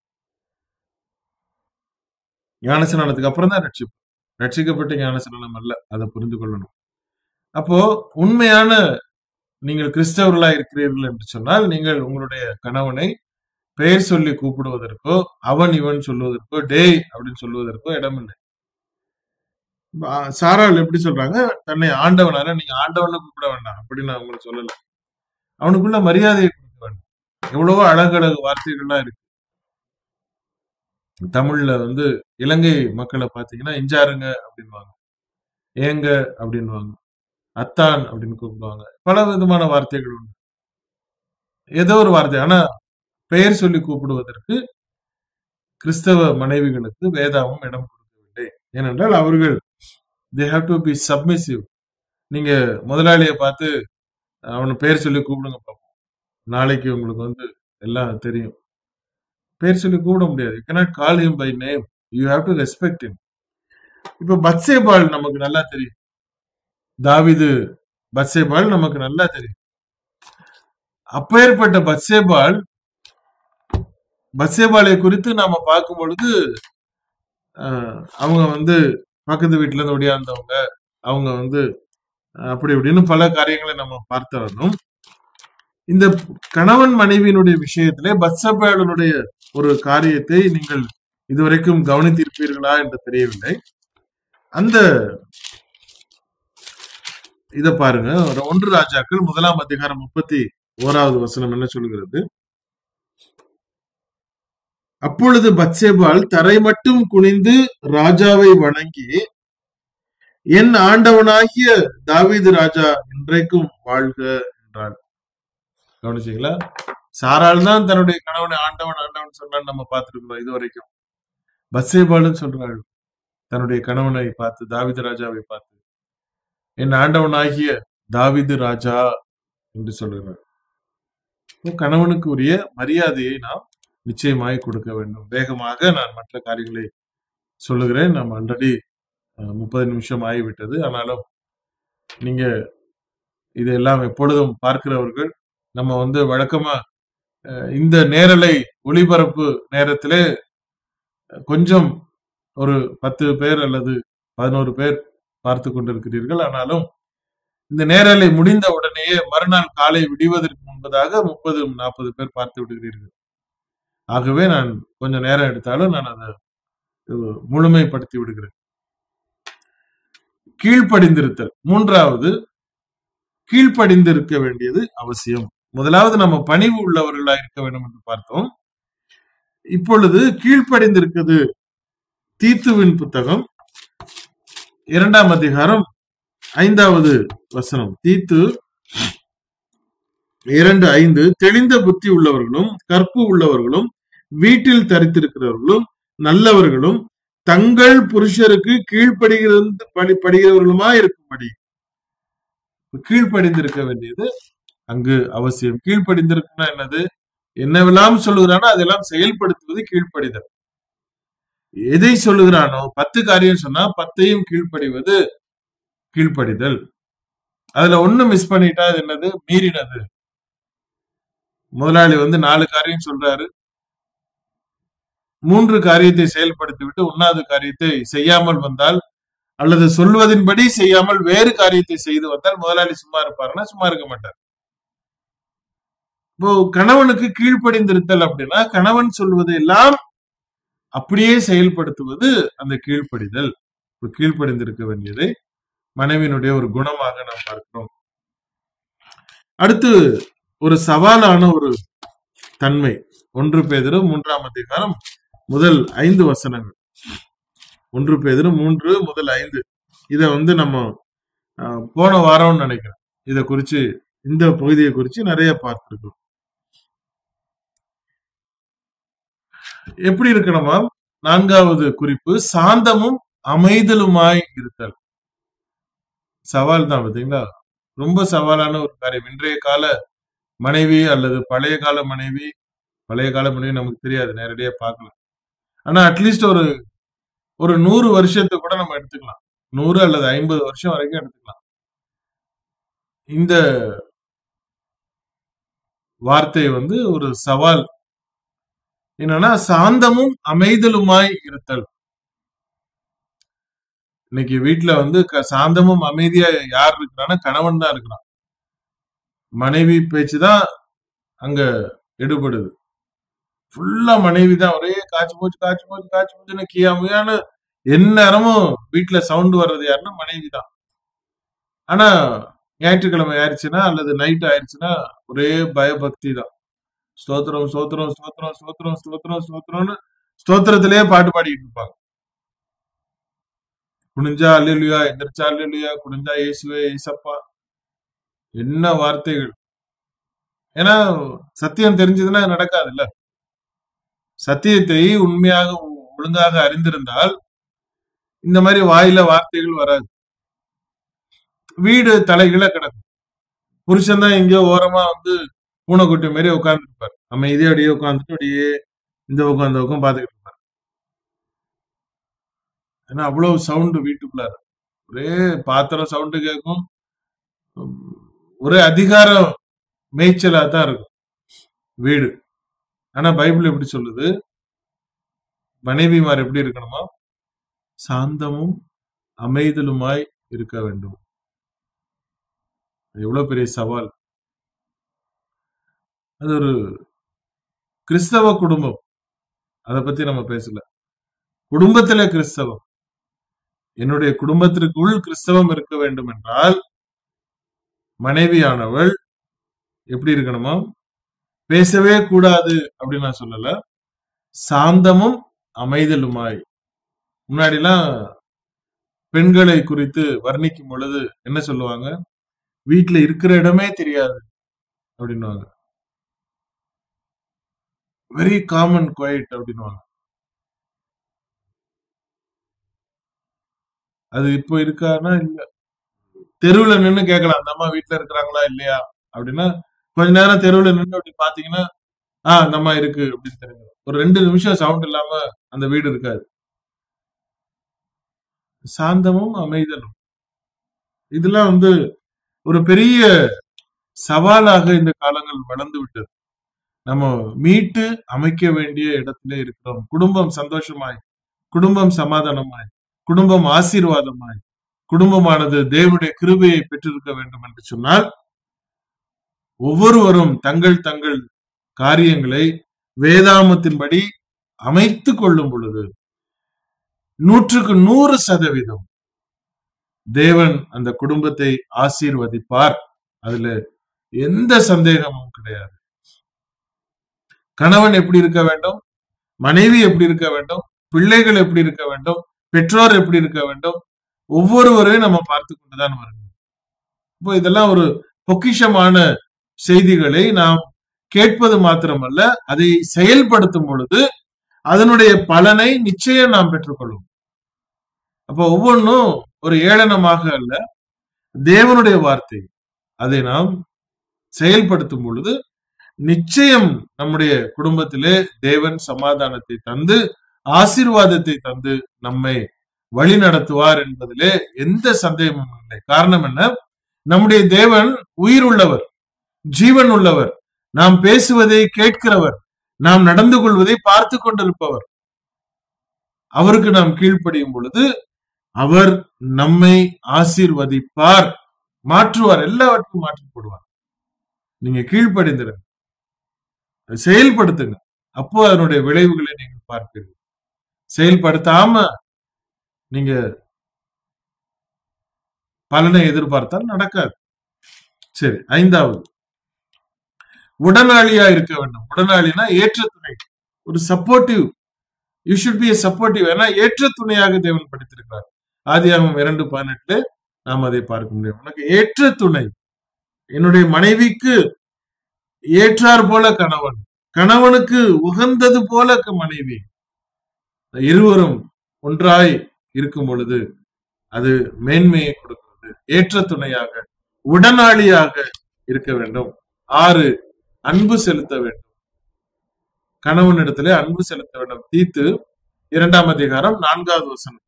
Speaker 1: ஞானஸ்நானத்துக்கு அப்புறம் தான் ரட்சிப்பு ரட்சிக்கப்பட்ட ஞானஸ்நானம் அல்ல அதை புரிந்து கொள்ளணும் அப்போ உண்மையான நீங்கள் கிறிஸ்தவர்களா இருக்கிறீர்கள் என்று சொன்னால் நீங்கள் உங்களுடைய கணவனை பெயர் சொல்லி கூப்பிடுவதற்கோ அவன் இவன் சொல்வதற்கோ டேய் அப்படின்னு சொல்வதற்கோ இடமில்லை ஆஹ் சாராள் எப்படி சொல்றாங்க தன்னை ஆண்டவனால நீங்க ஆண்டவனை கூப்பிட வேண்டாம் அப்படின்னு நான் உங்களுக்கு சொல்லல அவனுக்குள்ள மரியாதையை கொடுக்க வேண்டும் எவ்வளவோ அழகழகு வார்த்தைகள்லாம் இருக்கு தமிழ்ல வந்து இலங்கை மக்களை பாத்தீங்கன்னா இஞ்சாருங்க அப்படின்வாங்க ஏங்க அப்படின்வாங்க அத்தான் அப்படின்னு கூப்பிடுவாங்க பல விதமான வார்த்தைகள் உண்டு ஏதோ ஒரு வார்த்தை ஆனா பெயர் சொல்லி கூப்பிடுவதற்கு கிறிஸ்தவ மனைவிகளுக்கு வேதாவும் இடம் கொடுக்கவில்லை ஏனென்றால் அவர்கள் they have to be submissive நீங்க முதலாளியை பார்த்து அவனை பெயர் சொல்லி கூப்பிடுங்க பார்ப்போம் நாளைக்கு உங்களுக்கு வந்து எல்லாம் தெரியும் பேர் சொல்லி கூப்பிட முடியாது you cannot call him by name you have to respect him இப்ப பத்சேபால் நமக்கு நல்லா தெரியும் தாவிது பத்சேபால் நமக்கு நல்லா தெரியும் அப்பேற்பட்ட பத்சேபால் பத்சேபாலை குறித்து நாம பார்க்கும் பொழுது ஆஹ், அவங்க வந்து பக்கத்து வீட்டுல இருந்து ஒடியாந்தவங்க அவங்க வந்து அஹ், அப்படி இப்படின்னு பல காரியங்களை நம்ம பார்த்து வரணும் இந்த கணவன் மனைவியினுடைய விஷயத்திலே பத்சபாலனுடைய ஒரு காரியத்தை நீங்கள் இதுவரைக்கும் கவனித்திருப்பீர்களா என்று தெரியவில்லை அந்த இத பாருங்க ஒரு ஒன்று ராஜாக்கள் முதலாம் அதிகாரம் முப்பத்தி ஓராவது வசனம் என்ன சொல்கிறது அப்பொழுது பத்சேபால் தரை மட்டும் குனிந்து ராஜாவை வணங்கி என் ஆண்டவனாகிய தாவீது ராஜா இன்றைக்கும் வாழ்க என்றாள் கவனிச்சீங்களா சாரால் தான் தன்னுடைய கணவனை ஆண்டவன் ஆண்டவன் சொன்னான்னு நம்ம பார்த்திருக்கிறோம் இது வரைக்கும் பத்சேபாலும் சொல்றாள் தன்னுடைய கணவனை பார்த்து தாவீது ராஜாவை பார்த்து என் ஆண்டவனாகிய தாவீது ராஜா என்று சொல்லுகிறார் அப்போ கணவனுக்கு உரிய மரியாதையை நாம் நிச்சயமாய் கொடுக்க வேண்டும் வேகமாக நான் மற்ற காரியங்களை சொல்லுகிறேன் நம்ம ஆல்ரெடி முப்பது நிமிஷம் ஆகிவிட்டது ஆனாலும் நீங்க இதெல்லாம் எப்பொழுதும் பார்க்கிறவர்கள் நம்ம வந்து வழக்கமா அஹ், இந்த நேரலை ஒளிபரப்பு நேரத்திலே கொஞ்சம் ஒரு பத்து பேர் அல்லது பதினோரு பேர் பார்த்து கொண்டிருக்கிறீர்கள் ஆனாலும் இந்த நேரலை முடிந்த உடனேயே மறுநாள் காலை விடிவதற்கு முன்பதாக முப்பது நாற்பது பேர் பார்த்து விடுகிறீர்கள் ஆகவே நான் கொஞ்சம் நேரம் எடுத்தாலும் நான் அதை அஹ், முழுமைப்படுத்தி விடுகிறேன் கீழ்ப்படிந்திருத்தல் மூன்றாவது கீழ்ப்படிந்திருக்க வேண்டியது அவசியம் முதலாவது நம்ம பணிவு உள்ளவர்களா இருக்க வேண்டும் என்று பார்த்தோம் இப்பொழுது கீழ்ப்படிந்திருக்கிறது தீத்துவின் புத்தகம் இரண்டாம் அதிகாரம் ஐந்தாவது வசனம் தீத்து இரண்டு ஐந்து தெளிந்த புத்தி உள்ளவர்களும் கற்பு உள்ளவர்களும் வீட்டில் தரித்திருக்கிறவர்களும் நல்லவர்களும் தங்கள் புருஷருக்கு கீழ்ப்படுகிறது படி படுகிறவர்களுமா இருக்கும்படி கீழ்ப்படிந்திருக்க வேண்டியது அங்கு அவசியம் கீழ்ப்படிந்திருக்குன்னா என்னது என்னவெல்லாம் சொல்லுகிறானோ அதெல்லாம் செயல்படுத்துவது கீழ்ப்படிதல் எதை சொல்லுகிறானோ பத்து காரியம் சொன்னா பத்தையும் கீழ்ப்படிவது கீழ்ப்படிதல் அதுல ஒண்ணு மிஸ் பண்ணிட்டா அது என்னது மீறினது முதலாளி வந்து நாலு காரியம் சொல்றாரு மூன்று காரியத்தை செயல்படுத்தி விட்டு ஒன்னாவது காரியத்தை செய்யாமல் வந்தால் அல்லது சொல்வதின்படி செய்யாமல் வேறு காரியத்தை செய்து வந்தால் முதலாளி சும்மா இருப்பாருன்னா சும்மா இருக்க மாட்டார் இப்போ கணவனுக்கு கீழ்ப்படிந்திருத்தல் அப்படின்னா கணவன் சொல்வது எல்லாம் அப்படியே செயல்படுத்துவது அந்த கீழ்ப்படிதல் இப்போ கீழ்ப்படிந்திருக்க வேண்டியதை மனைவியினுடைய ஒரு குணமாக நாம் பார்க்கிறோம் அடுத்து ஒரு சவாலான ஒரு தன்மை ஒன்று பேதரும் மூன்றாம் அதிகாரம் முதல் ஐந்து வசனங்கள் ஒன்று பேதரும் மூன்று முதல் ஐந்து இத வந்து நம்ம அஹ், போன வாரம்னு நினைக்கிறேன் இத குறிச்சு இந்த பகுதியை குறிச்சு நிறைய பார்த்திருக்கோம் எப்படி இருக்கணுமா நான்காவது குறிப்பு சாந்தமும் அமைதலுமாய் இருத்தல் சவால் தான் பாத்தீங்களா ரொம்ப சவாலான ஒரு காரியம் இன்றைய கால மனைவி அல்லது பழைய கால மனைவி பழைய கால மனைவி நமக்கு தெரியாது நேரடியா பார்க்கலாம் ஆனா அட்லீஸ்ட் ஒரு ஒரு நூறு வருஷத்தை கூட நம்ம எடுத்துக்கலாம் நூறு அல்லது ஐம்பது வருஷம் வரைக்கும் எடுத்துக்கலாம் இந்த வார்த்தை வந்து ஒரு சவால் என்னன்னா சாந்தமும் அமைதலுமாய் இருத்தல் இன்னைக்கு வீட்டுல வந்து க- சாந்தமும் அமைதியா யார் இருக்கிறான்னா கணவன் தான் இருக்கிறான் மனைவி பேச்சு தான் அங்க எடுபடுது ஃபுல்லா மனைவி தான் ஒரே காய்ச்சி போச்சு காய்ச்சி போச்சு காய்ச்சி போச்சுன்னு கியா முயான்னு எந்நேரமும் வீட்டுல சவுண்ட் வர்றது யாருன்னா மனைவி தான் ஆனா ஞாயிற்றுக்கிழமை ஆயிடுச்சுன்னா அல்லது நைட் ஆயிடுச்சுன்னா ஒரே பயபக்தி தான் ஸ்தோத்திரம் ஸ்தோத்திரம் ஸ்தோத்திரம் ஸ்தோத்திரம் ஸ்தோத்திரம் ஸ்தோத்திரம்னு ஸ்தோத்திரத்திலேயே பாட்டு பாடிட்டு இருப்பாங்க குனிஞ்சா அல்லேலுயா எந்திரிச்சா அல்லேலுயா குனிஞ்சா இயேசுவே ஏசப்பா என்ன வார்த்தைகள் ஏன்னா சத்தியம் தெரிஞ்சதுன்னா அது நடக்காதுல்ல சத்தியத்தை உண்மையாக ஒழுங்காக அறிந்திருந்தால் இந்த மாதிரி வாயில வார்த்தைகள் வராது வீடு தலைகீழ கிடக்கும் புருஷன் தான் எங்கேயோ ஓரமா வந்து பூனைக்குட்டி மாதிரி உட்கார்ந்துருப்பார் நம்ம இதே அப்படியே உட்காந்துட்டு அப்படியே இந்த பக்கம் அந்த பக்கம் பாத்துக்கிட்டு இருப்பார் ஏன்னா அவ்வளவு சவுண்டு வீட்டுக்குள்ளார ஒரே பாத்திரம் சவுண்டு கேட்கும் உம், ஒரே அதிகாரம் மேய்ச்சலா தான் இருக்கும் வீடு ஆனா பைபிள் எப்படி சொல்லுது மனைவிமார் எப்படி இருக்கணுமா சாந்தமும் அமைதலுமாய் இருக்க வேண்டும் அது எவ்வளவு பெரிய சவால் அது ஒரு கிறிஸ்தவ குடும்பம் அதை பத்தி நம்ம பேசல குடும்பத்தில கிறிஸ்தவம் என்னுடைய குடும்பத்திற்குள் கிறிஸ்தவம் இருக்க வேண்டும் என்றால் மனைவியானவள் எப்படி இருக்கணுமா பேசவே கூடாது அப்படின்னு நான் சொல்லல சாந்தமும் அமைதலுமாய் முன்னாடிலாம் பெண்களை குறித்து வர்ணிக்கும் பொழுது என்ன சொல்லுவாங்க வீட்டுல இருக்கிற இடமே தெரியாது அப்படின்னுவாங்க வெரி காமன் குவைட் அப்படின்னுவாங்க அது இப்போ இருக்கான்னா இல்ல தெருவுல நின்னு கேட்கலாம் அந்த அம்மா வீட்டுல இருக்கிறாங்களா இல்லையா அப்படின்னா கொஞ்ச நேரம் தெருவுல நின்று அப்படி பாத்தீங்கன்னா ஆஹ் அந்த அம்மா இருக்கு அப்படின்னு தெரியும் ஒரு ரெண்டு நிமிஷம் சவுண்ட் இல்லாம அந்த வீடு இருக்காது சாந்தமும் அமைதலும் இதெல்லாம் வந்து ஒரு பெரிய சவாலாக இந்த காலங்கள் வளர்ந்து விட்டது நம்ம மீட்டு அமைக்க வேண்டிய இடத்துல இருக்கிறோம் குடும்பம் சந்தோஷமாய் குடும்பம் சமாதானமாய் குடும்பம் ஆசீர்வாதமாய் குடும்பமானது தேவனுடைய கிருபையை பெற்றிருக்க வேண்டும் என்று சொன்னால் ஒவ்வொருவரும் தங்கள் தங்கள் காரியங்களை வேதாமத்தின்படி அமைத்து கொள்ளும் பொழுது நூற்றுக்கு நூறு சதவீதம் தேவன் அந்த குடும்பத்தை ஆசீர்வதிப்பார் அதுல எந்த சந்தேகமும் கிடையாது கணவன் எப்படி இருக்க வேண்டும் மனைவி எப்படி இருக்க வேண்டும் பிள்ளைகள் எப்படி இருக்க வேண்டும் பெற்றோர் எப்படி இருக்க வேண்டும் ஒவ்வொருவரையும் நம்ம பார்த்து கொண்டுதான் வரணும் இப்போ இதெல்லாம் ஒரு பொக்கிஷமான செய்திகளை நாம் கேட்பது மாத்திரமல்ல அதை செயல்படுத்தும் பொழுது அதனுடைய பலனை நிச்சயம் நாம் பெற்றுக்கொள்வோம் அப்ப ஒவ்வொன்றும் ஒரு ஏளனமாக அல்ல தேவனுடைய வார்த்தை அதை நாம் செயல்படுத்தும் பொழுது நிச்சயம் நம்முடைய குடும்பத்திலே தேவன் சமாதானத்தை தந்து ஆசீர்வாதத்தை தந்து நம்மை வழி நடத்துவார் என்பதிலே எந்த சந்தேகமும் இல்லை காரணம் என்ன நம்முடைய தேவன் உயிர் உள்ளவர் ஜீவன் உள்ளவர் நாம் பேசுவதை கேட்கிறவர் நாம் நடந்து கொள்வதை பார்த்து கொண்டிருப்பவர் அவருக்கு நாம் கீழ்ப்படியும் பொழுது அவர் நம்மை ஆசீர்வதிப்பார் மாற்றுவார் எல்லாவற்றையும் மாற்றி போடுவார் நீங்க கீழ்ப்படிந்திருங்க செயல்படுத்துங்க அப்போ அதனுடைய விளைவுகளை நீங்கள் பார்ப்பீர்கள் செயல்படுத்தாம நீங்க பலனை எதிர்பார்த்தால் நடக்காது சரி ஐந்தாவது உடனாளியா இருக்க வேண்டும் உடனாளினா ஏற்ற துணை ஒரு supportive you should be a supportive ஏன்னா ஏற்ற துணையாக தேவன் படித்திருக்கிறார் ஆதியாகமம் இரண்டு பதினெட்டு நாம் அதை பார்க்க முடியும் உனக்கு ஏற்ற துணை என்னுடைய மனைவிக்கு ஏற்றார் போல கணவன் கணவனுக்கு உகந்தது போல மனைவி இருவரும் ஒன்றாய் இருக்கும் பொழுது அது மேன்மையை கொடுக்கிறது ஏற்ற துணையாக உடனாளியாக இருக்க வேண்டும் ஆறு அன்பு செலுத்த வேண்டும் கணவனிடத்திலே அன்பு செலுத்த வேண்டும் தீத்து இரண்டாம் அதிகாரம் நான்காவது வசனம்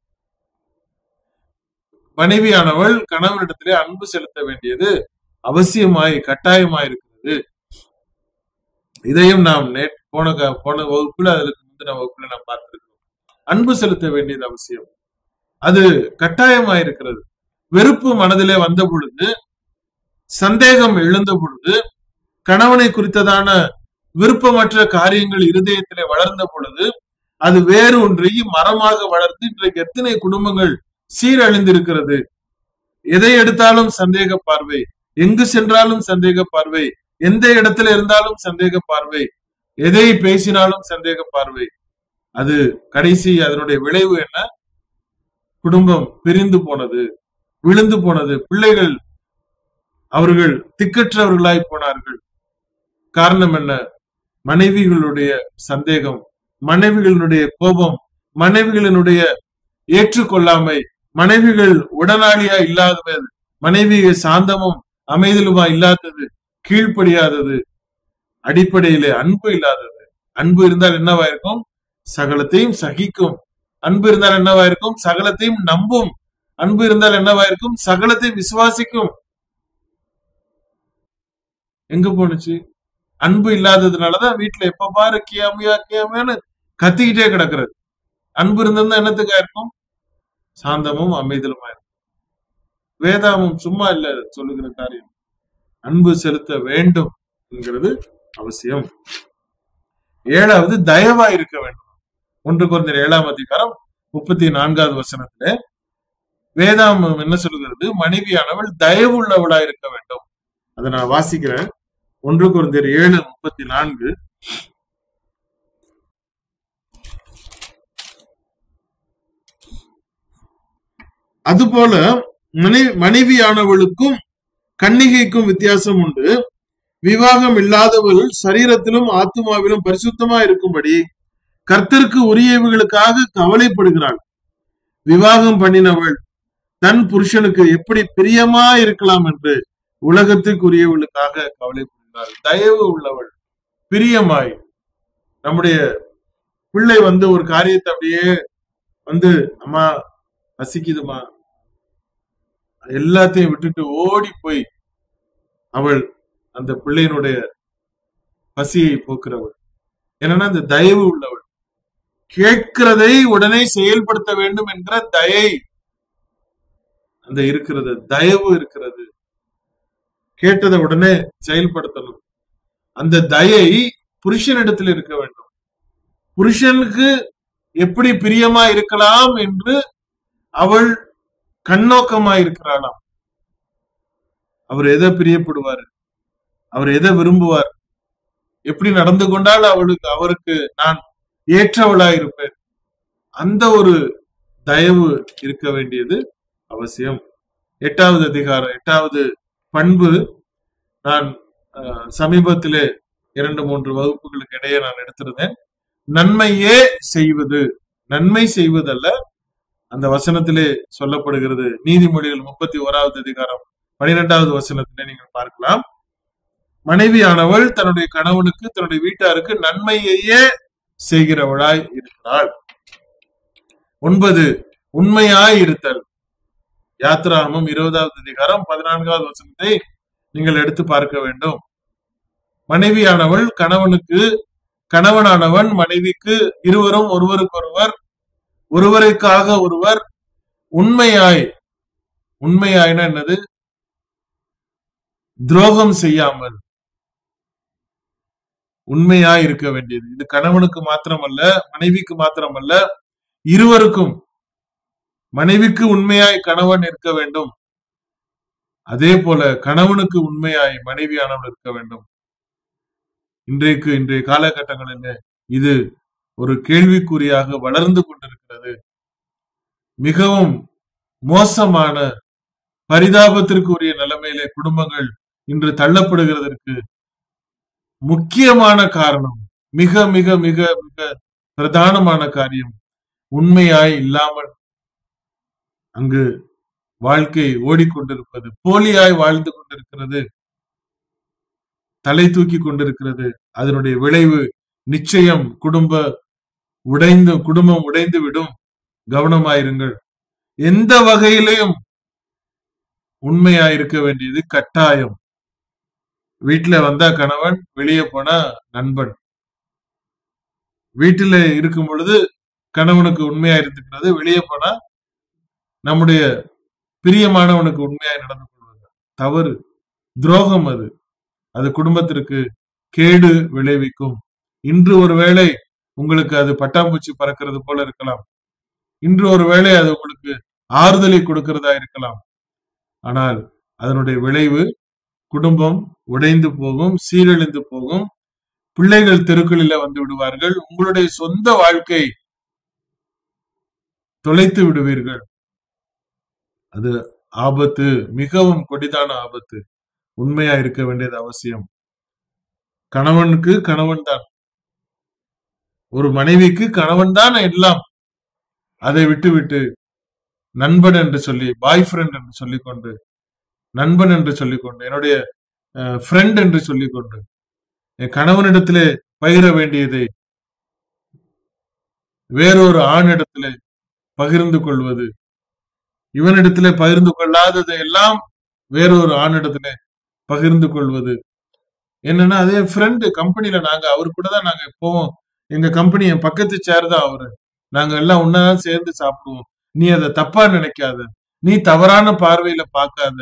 Speaker 1: மனைவியானவள் கணவனிடத்திலே அன்பு செலுத்த வேண்டியது அவசியமாய் கட்டாயமாய் இருக்கிறது இதையும் நாம் நேற்று போன போன வகுப்புல அதற்கு முந்தின வகுப்புல நாம் பார்த்திருக்கிறோம் அன்பு செலுத்த வேண்டியது அவசியம் அது கட்டாயமாய் இருக்கிறது வெறுப்பு மனதிலே வந்த பொழுது சந்தேகம் எழுந்த பொழுது கணவனை குறித்ததான விருப்பமற்ற காரியங்கள் இருதயத்திலே வளர்ந்த பொழுது அது வேறு ஒன்றை மரமாக வளர்ந்து இன்றைக்கு எத்தனை குடும்பங்கள் சீரழிந்திருக்கிறது எதை எடுத்தாலும் சந்தேக பார்வை எங்கு சென்றாலும் சந்தேக பார்வை எந்த இடத்துல இருந்தாலும் சந்தேக பார்வை எதை பேசினாலும் சந்தேக பார்வை அது கடைசி அதனுடைய விளைவு என்ன குடும்பம் பிரிந்து போனது விழுந்து போனது பிள்ளைகள் அவர்கள் திக்கற்றவர்களாய் போனார்கள் காரணம் என்ன மனைவிகளுடைய சந்தேகம் மனைவிகளினுடைய கோபம் மனைவிகளினுடைய ஏற்றுக்கொள்ளாமை மனைவிகள் உடனாளியா இல்லாதது மனைவி சாந்தமும் அமைதலுமா இல்லாதது கீழ்ப்படியாதது அடிப்படையிலே அன்பு இல்லாதது அன்பு இருந்தால் என்னவா இருக்கும் சகலத்தையும் சகிக்கும் அன்பு இருந்தால் என்னவா இருக்கும் சகலத்தையும் நம்பும் அன்பு இருந்தால் என்னவா இருக்கும் சகலத்தையும் விசுவாசிக்கும் எங்க போனுச்சு அன்பு இல்லாததுனாலதான் வீட்டுல எப்ப பாரு கியாமியா கியாமியான்னு கத்திக்கிட்டே கிடக்குறது அன்பு இருந்திருந்தா என்னத்துக்கா இருக்கும் சாந்தமும் அமைதலுமா இருக்கும் வேதாமும் சும்மா இல்ல சொல்லுகிற காரியம் அன்பு செலுத்த வேண்டும் என்கிறது அவசியம் ஏழாவது தயவா இருக்க வேண்டும் ஒன்று குறைந்த ஏழாம் அதிகாரம் முப்பத்தி நான்காவது வசனத்துல வேதாமம் என்ன சொல்லுகிறது மனைவியானவள் தயவு உள்ளவளா இருக்க வேண்டும் அதை நான் வாசிக்கிறேன் ஒன்று குறைந்தர் ஏழு முப்பத்தி நான்கு அதுபோல மனை மனைவியானவளுக்கும் கன்னிகைக்கும் வித்தியாசம் உண்டு விவாகம் இல்லாதவள் சரீரத்திலும் ஆத்மாவிலும் பரிசுத்தமா இருக்கும்படி கர்த்தருக்கு உரியவைகளுக்காக கவலைப்படுகிறாள் விவாகம் பண்ணினவள் தன் புருஷனுக்கு எப்படி பிரியமா இருக்கலாம் என்று உலகத்துக்குரியவளுக்காக கவலைப்படுகிறாள் தயவு உள்ளவள் பிரியமாய் நம்முடைய பிள்ளை வந்து ஒரு காரியத்தை அப்படியே வந்து அம்மா பசிக்குதுமா எல்லாத்தையும் விட்டுட்டு ஓடி போய் அவள் அந்த பிள்ளையினுடைய பசியை போக்குறவள் என்னன்னா அந்த தயவு உள்ளவள் கேட்கிறதை உடனே செயல்படுத்த வேண்டும் என்ற தயை அந்த இருக்கிறது தயவு இருக்கிறது கேட்டதை உடனே செயல்படுத்தணும் அந்த தயை புருஷனிடத்தில் இருக்க வேண்டும் புருஷனுக்கு எப்படி பிரியமா இருக்கலாம் என்று அவள் கண்ணோக்கமா இருக்கிறாளாம் அவர் எதை பிரியப்படுவார் அவர் எதை விரும்புவார் எப்படி நடந்து கொண்டால் அவளுக்கு அவருக்கு நான் ஏற்றவளா இருப்பேன் அந்த ஒரு தயவு இருக்க வேண்டியது அவசியம் எட்டாவது அதிகாரம் எட்டாவது பண்பு நான் அஹ், சமீபத்திலே இரண்டு மூன்று வகுப்புகளுக்கு இடையே நான் எடுத்திருந்தேன் நன்மையே செய்வது நன்மை செய்வதல்ல அந்த வசனத்திலே சொல்லப்படுகிறது நீதிமொழிகள் முப்பத்தி ஓராவது அதிகாரம் பனிரெண்டாவது வசனத்திலே நீங்கள் பார்க்கலாம் மனைவியானவள் தன்னுடைய கணவனுக்கு தன்னுடைய வீட்டாருக்கு நன்மையையே செய்கிறவளாய் இருக்கிறாள் ஒன்பது உண்மையாய் இருத்தல் யாத்ராமம் இருபதாவது அதிகாரம் பதினான்காவது வசனத்தை நீங்கள் எடுத்து பார்க்க வேண்டும் மனைவியானவள் கணவனுக்கு கணவனானவன் மனைவிக்கு இருவரும் ஒருவருக்கொருவர் ஒருவருக்காக ஒருவர் உண்மையாய் உண்மையாய்னா என்னது துரோகம் செய்யாமல் உண்மையாய் இருக்க வேண்டியது இது கணவனுக்கு மாத்திரமல்ல மனைவிக்கு மாத்திரமல்ல இருவருக்கும் மனைவிக்கு உண்மையாய் கணவன் இருக்க வேண்டும் அதே போல கணவனுக்கு உண்மையாய் மனைவியானவள் இருக்க வேண்டும் இன்றைக்கு இன்றைய காலகட்டங்களில் இது ஒரு கேள்விக்குறியாக வளர்ந்து கொண்டிருக்கிறது மிகவும் மோசமான பரிதாபத்திற்குரிய நிலைமையிலே குடும்பங்கள் இன்று தள்ளப்படுகிறதற்கு முக்கியமான காரணம் மிக மிக மிக மிக பிரதானமான காரியம் உண்மையாய் இல்லாமல் அங்கு வாழ்க்கை ஓடிக்கொண்டிருப்பது போலியாய் வாழ்ந்து கொண்டிருக்கிறது தலை தூக்கி கொண்டிருக்கிறது அதனுடைய விளைவு நிச்சயம் குடும்ப உடைந்து குடும்பம் உடைந்து விடும் கவனமாயிருங்கள் எந்த வகையிலையும் உண்மையா இருக்க வேண்டியது கட்டாயம் வீட்டுல வந்தா கணவன் வெளியே போனா நண்பன் வீட்டுல இருக்கும் பொழுது கணவனுக்கு உண்மையா இருந்துக்கிறது வெளியே போனா நம்முடைய பிரியமானவனுக்கு உண்மையாய் நடந்து கொள்வது தவறு துரோகம் அது அது குடும்பத்திற்கு கேடு விளைவிக்கும் இன்று ஒருவேளை உங்களுக்கு அது பட்டாம்பூச்சி பறக்கிறது போல இருக்கலாம் இன்று ஒருவேளை அது உங்களுக்கு ஆறுதலை கொடுக்கிறதா இருக்கலாம் ஆனால் அதனுடைய விளைவு குடும்பம் உடைந்து போகும் சீரழிந்து போகும் பிள்ளைகள் தெருக்களில வந்து விடுவார்கள் உங்களுடைய சொந்த வாழ்க்கை தொலைத்து விடுவீர்கள் அது ஆபத்து மிகவும் கொடிதான ஆபத்து உண்மையா இருக்க வேண்டியது அவசியம் கணவனுக்கு கணவன் தான் ஒரு மனைவிக்கு கணவன் தான் எல்லாம் அதை விட்டுவிட்டு நண்பன் என்று சொல்லி பாய் ஃப்ரெண்ட் என்று சொல்லிக்கொண்டு நண்பன் என்று சொல்லிக்கொண்டு என்னுடைய ஃப்ரெண்ட் என்று சொல்லிக்கொண்டு என் கணவனிடத்திலே பகிர வேண்டியதை வேறொரு ஆணிடத்திலே பகிர்ந்து கொள்வது இவனிடத்திலே பகிர்ந்து கொள்ளாததை எல்லாம் வேறொரு ஆணிடத்திலே பகிர்ந்து கொள்வது என்னன்னா அதே ஃப்ரெண்டு கம்பெனில நாங்க அவரு கூட தான் நாங்க போவோம் எங்க கம்பெனி என் பக்கத்து சேர் தான் அவரு நாங்க எல்லாம் ஒன்னாதான் சேர்ந்து சாப்பிடுவோம் நீ அதை தப்பா நினைக்காத நீ தவறான பார்வையில பார்க்காத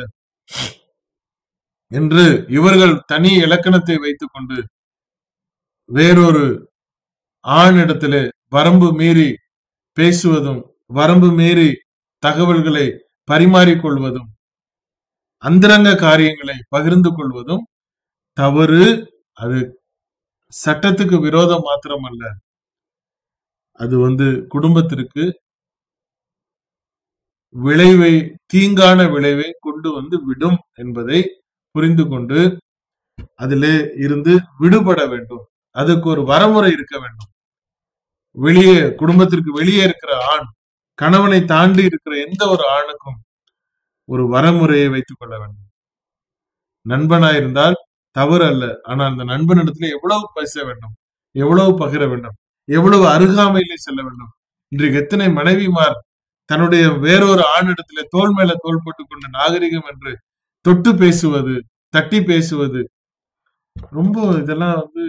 Speaker 1: என்று இவர்கள் தனி இலக்கணத்தை வைத்துக் கொண்டு வேறொரு ஆணிடத்திலே வரம்பு மீறி பேசுவதும் வரம்பு மீறி தகவல்களை பரிமாறிக்கொள்வதும் அந்தரங்க காரியங்களை பகிர்ந்து கொள்வதும் தவறு அது சட்டத்துக்கு விரோதம் மாத்திரம் அல்ல அது வந்து குடும்பத்திற்கு விளைவை தீங்கான விளைவை கொண்டு வந்து விடும் என்பதை புரிந்து கொண்டு அதிலே இருந்து விடுபட வேண்டும் அதுக்கு ஒரு வரமுறை இருக்க வேண்டும் வெளியே குடும்பத்திற்கு வெளியே இருக்கிற ஆண் கணவனை தாண்டி இருக்கிற எந்த ஒரு ஆணுக்கும் ஒரு வரமுறையை வைத்துக் கொள்ள வேண்டும் நண்பனாயிருந்தால் தவறு அல்ல ஆனா அந்த நண்பனிடத்துல எவ்வளவு பேச வேண்டும் எவ்வளவு பகிர வேண்டும் எவ்வளவு அருகாமையிலே செல்ல வேண்டும் இன்றைக்கு எத்தனை மனைவிமார் தன்னுடைய வேறொரு ஆணிடத்துல தோல் மேல தோல் போட்டுக் கொண்டு நாகரிகம் என்று தொட்டு பேசுவது தட்டி பேசுவது ரொம்ப இதெல்லாம் வந்து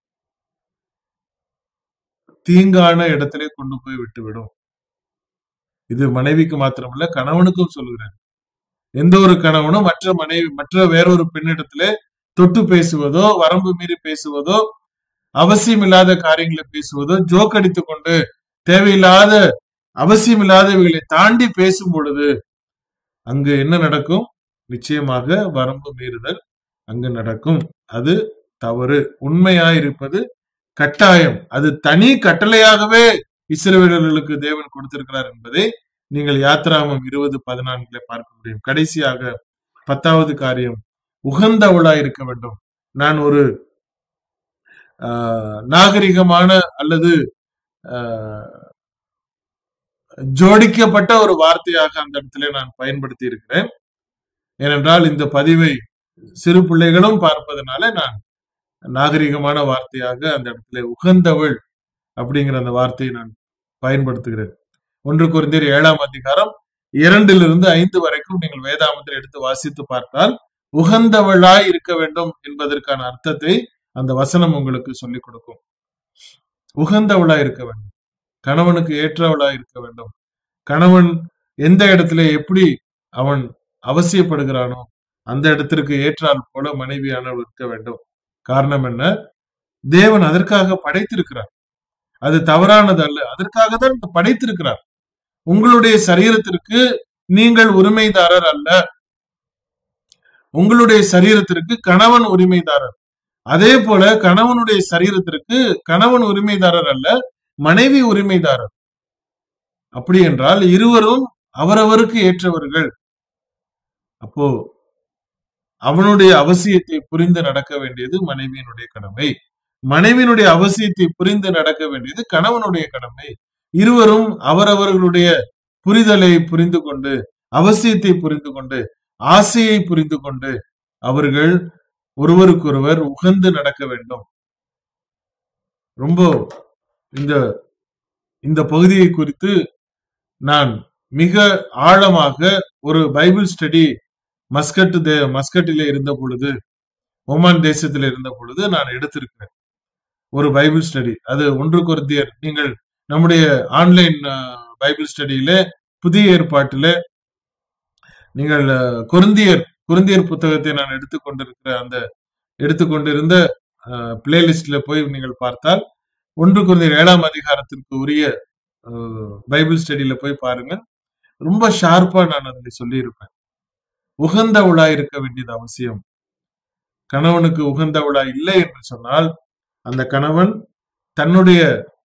Speaker 1: தீங்கான இடத்திலே கொண்டு போய் விட்டுவிடும் இது மனைவிக்கு மாத்திரமல்ல கணவனுக்கும் சொல்லுகிறேன் எந்த ஒரு கணவனும் மற்ற மனைவி மற்ற வேறொரு பெண்ணிடத்திலே தொட்டு பேசுவதோ வரம்பு மீறி பேசுவதோ அவசியம் இல்லாத காரியங்களை பேசுவதோ ஜோக் அடித்துக் கொண்டு தேவையில்லாத அவசியம் இல்லாதவைகளை தாண்டி பேசும் பொழுது அங்கு என்ன நடக்கும் நிச்சயமாக வரம்பு மீறுதல் அங்கு நடக்கும் அது தவறு உண்மையாயிருப்பது கட்டாயம் அது தனி கட்டளையாகவே இஸ்ரவேலர்களுக்கு தேவன் கொடுத்திருக்கிறார் என்பதை நீங்கள் யாத்ராமம் இருபது பதினான்குல பார்க்க முடியும் கடைசியாக பத்தாவது காரியம் உகந்தவளா இருக்க வேண்டும் நான் ஒரு ஆஹ், நாகரிகமான அல்லது ஆஹ், ஜோடிக்கப்பட்ட ஒரு வார்த்தையாக அந்த இடத்துல நான் பயன்படுத்தி இருக்கிறேன் ஏனென்றால் இந்த பதிவை சிறு பிள்ளைகளும் பார்ப்பதனால நான் நாகரிகமான வார்த்தையாக அந்த இடத்துல உகந்தவள் அப்படிங்கிற அந்த வார்த்தையை நான் பயன்படுத்துகிறேன் ஒன்று குறைந்தர் ஏழாம் அதிகாரம் இரண்டிலிருந்து ஐந்து வரைக்கும் நீங்கள் வேதாமத்தில் எடுத்து வாசித்து பார்த்தால் உகந்தவளாய் இருக்க வேண்டும் என்பதற்கான அர்த்தத்தை அந்த வசனம் உங்களுக்கு சொல்லிக் கொடுக்கும் உகந்தவளாய் இருக்க வேண்டும் கணவனுக்கு ஏற்றவளாய் இருக்க வேண்டும் கணவன் எந்த இடத்துல எப்படி அவன் அவசியப்படுகிறானோ அந்த இடத்திற்கு ஏற்றால் போல மனைவியானவள் இருக்க வேண்டும் காரணம் என்ன தேவன் அதற்காக படைத்திருக்கிறார் அது தவறானது அல்ல அதற்காக தான் படைத்திருக்கிறார் உங்களுடைய சரீரத்திற்கு நீங்கள் உரிமைதாரர் அல்ல உங்களுடைய சரீரத்திற்கு கணவன் உரிமைதாரர் அதே போல கணவனுடைய சரீரத்திற்கு கணவன் உரிமைதாரர் அல்ல மனைவி உரிமைதாரர் அப்படி என்றால் இருவரும் அவரவருக்கு ஏற்றவர்கள் அப்போ அவனுடைய அவசியத்தை புரிந்து நடக்க வேண்டியது மனைவியினுடைய கடமை மனைவியினுடைய அவசியத்தை புரிந்து நடக்க வேண்டியது கணவனுடைய கடமை இருவரும் அவரவர்களுடைய புரிதலை புரிந்து கொண்டு அவசியத்தை புரிந்து கொண்டு ஆசையை புரிந்து கொண்டு அவர்கள் ஒருவருக்கொருவர் உகந்து நடக்க வேண்டும் ரொம்ப இந்த இந்த பகுதியை குறித்து நான் மிக ஆழமாக ஒரு பைபிள் ஸ்டடி மஸ்கட் தே மஸ்கட்டிலே இருந்த பொழுது ஒமான் தேசத்தில் இருந்த பொழுது நான் எடுத்திருக்கிறேன் ஒரு பைபிள் ஸ்டடி அது ஒன்று குருந்தியர் நீங்கள் நம்முடைய ஆன்லைன் பைபிள் ஸ்டடியில புதிய ஏற்பாட்டில நீங்கள் அஹ், கொரிந்தியர் குருந்தியர் புத்தகத்தை நான் எடுத்துக்கொண்டிருக்கிற அந்த எடுத்துக்கொண்டிருந்த பிளேலிஸ்ட்ல போய் நீங்கள் பார்த்தால் ஒன்று குருந்தியர் ஏழாம் அதிகாரத்திற்கு உரிய அஹ், பைபிள் ஸ்டடியில போய் பாருங்க ரொம்ப ஷார்ப்பா நான் அதில் சொல்லியிருப்பேன் உகந்தவளா இருக்க வேண்டியது அவசியம் கணவனுக்கு உகந்தவளா இல்லை என்று சொன்னால் அந்த கணவன் தன்னுடைய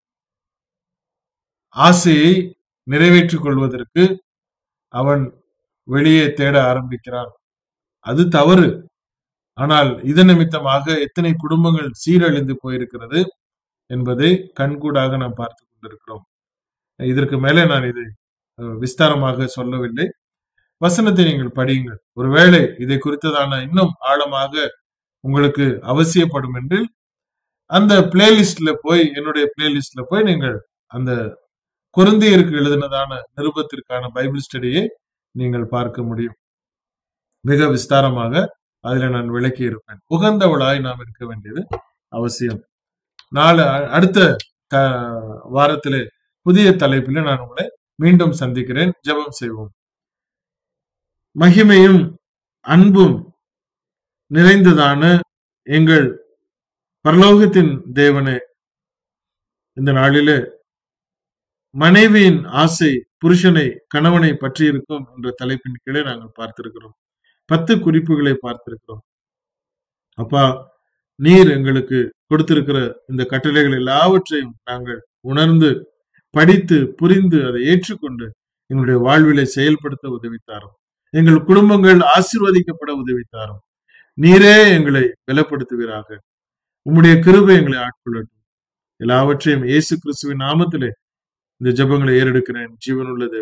Speaker 1: ஆசையை நிறைவேற்றிக் கொள்வதற்கு அவன் வெளியே தேட ஆரம்பிக்கிறான் அது தவறு ஆனால் இது நிமித்தமாக எத்தனை குடும்பங்கள் சீரழிந்து போயிருக்கிறது என்பதை கண்கூடாக நாம் பார்த்து கொண்டிருக்கிறோம் இதற்கு மேலே நான் இதை அஹ், விஸ்தாரமாக சொல்லவில்லை வசனத்தை நீங்கள் படியுங்கள் ஒருவேளை இதை குறித்ததான இன்னும் ஆழமாக உங்களுக்கு அவசியப்படும் என்று அந்த பிளேலிஸ்ட்ல போய் என்னுடைய பிளேலிஸ்ட்ல போய் நீங்கள் அந்த குருந்தியருக்கு எழுதினதான நிருபத்திற்கான பைபிள் ஸ்டடியை நீங்கள் பார்க்க முடியும் மிக விஸ்தாரமாக அதுல நான் விளக்கி இருப்பேன் உகந்தவளாய் நாம் இருக்க வேண்டியது அவசியம் நாலு அ- அடுத்த த- வாரத்திலே புதிய தலைப்பில் நான் உங்களை மீண்டும் சந்திக்கிறேன் ஜெபம் செய்வோம் மகிமையும் அன்பும் நிறைந்ததான எங்கள் பரலோகத்தின் தேவனே இந்த நாளிலே மனைவியின் ஆசை புருஷனை கணவனை பற்றி இருக்கும் என்ற தலைப்பின் கீழே நாங்கள் பார்த்திருக்கிறோம் பத்து குறிப்புகளை பார்த்திருக்கிறோம் அப்பா நீர் எங்களுக்கு கொடுத்திருக்கிற இந்த கட்டளைகள் எல்லாவற்றையும் நாங்கள் உணர்ந்து படித்து புரிந்து அதை ஏற்றுக்கொண்டு எங்களுடைய வாழ்விலை செயல்படுத்த உதவித்தாரும் எங்கள் குடும்பங்கள் ஆசீர்வதிக்கப்பட உதவித்தாரும் நீரே எங்களை பலப்படுத்துவீராக உம்முடைய கிருபை எங்களை ஆட்கொள்ளட்டும் எல்லாவற்றையும் இயேசு கிறிஸ்துவின் நாமத்திலே இந்த ஜெபங்களை ஏறெடுக்கிறேன் ஜீவனுள்ள தேவனே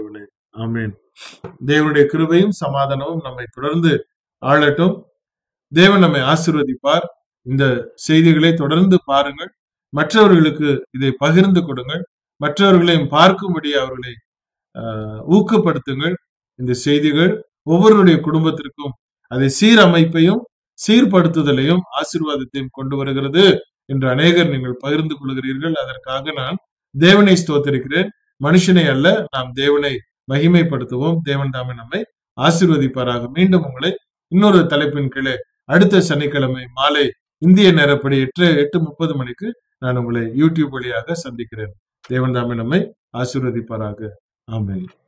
Speaker 1: ஆமென் தேவனுடைய கிருபையும் சமாதானமும் நம்மை தொடர்ந்து ஆளட்டும் தேவன் நம்மை ஆசீர்வதிப்பார் இந்த செய்திகளை தொடர்ந்து பாருங்கள் மற்றவர்களுக்கு இதை பகிர்ந்து கொடுங்கள் மற்றவர்களையும் பார்க்கும்படி அவர்களை ஆஹ், ஊக்கப்படுத்துங்கள் இந்த செய்திகள் ஒவ்வொருடைய குடும்பத்திற்கும் அதை சீரமைப்பையும் சீர்படுத்துதலையும் ஆசீர்வாதத்தையும் கொண்டு வருகிறது என்று அநேகர் நீங்கள் பகிர்ந்து கொள்கிறீர்கள் அதற்காக நான் தேவனை ஸ்தோத்தரிக்கிறேன் மனுஷனை அல்ல நாம் தேவனை மகிமைப்படுத்துவோம் தேவன் தாமே நம்மை ஆசீர்வதிப்பாராக மீண்டும் உங்களை இன்னொரு தலைப்பின் கீழே அடுத்த சனிக்கிழமை மாலை இந்திய நேரப்படி எட்டு எட்டு முப்பது மணிக்கு நான் உங்களை யூடியூப் வழியாக சந்திக்கிறேன் தேவன் தாமே நம்மை ஆசீர்வதிப்பாராக ஆமென்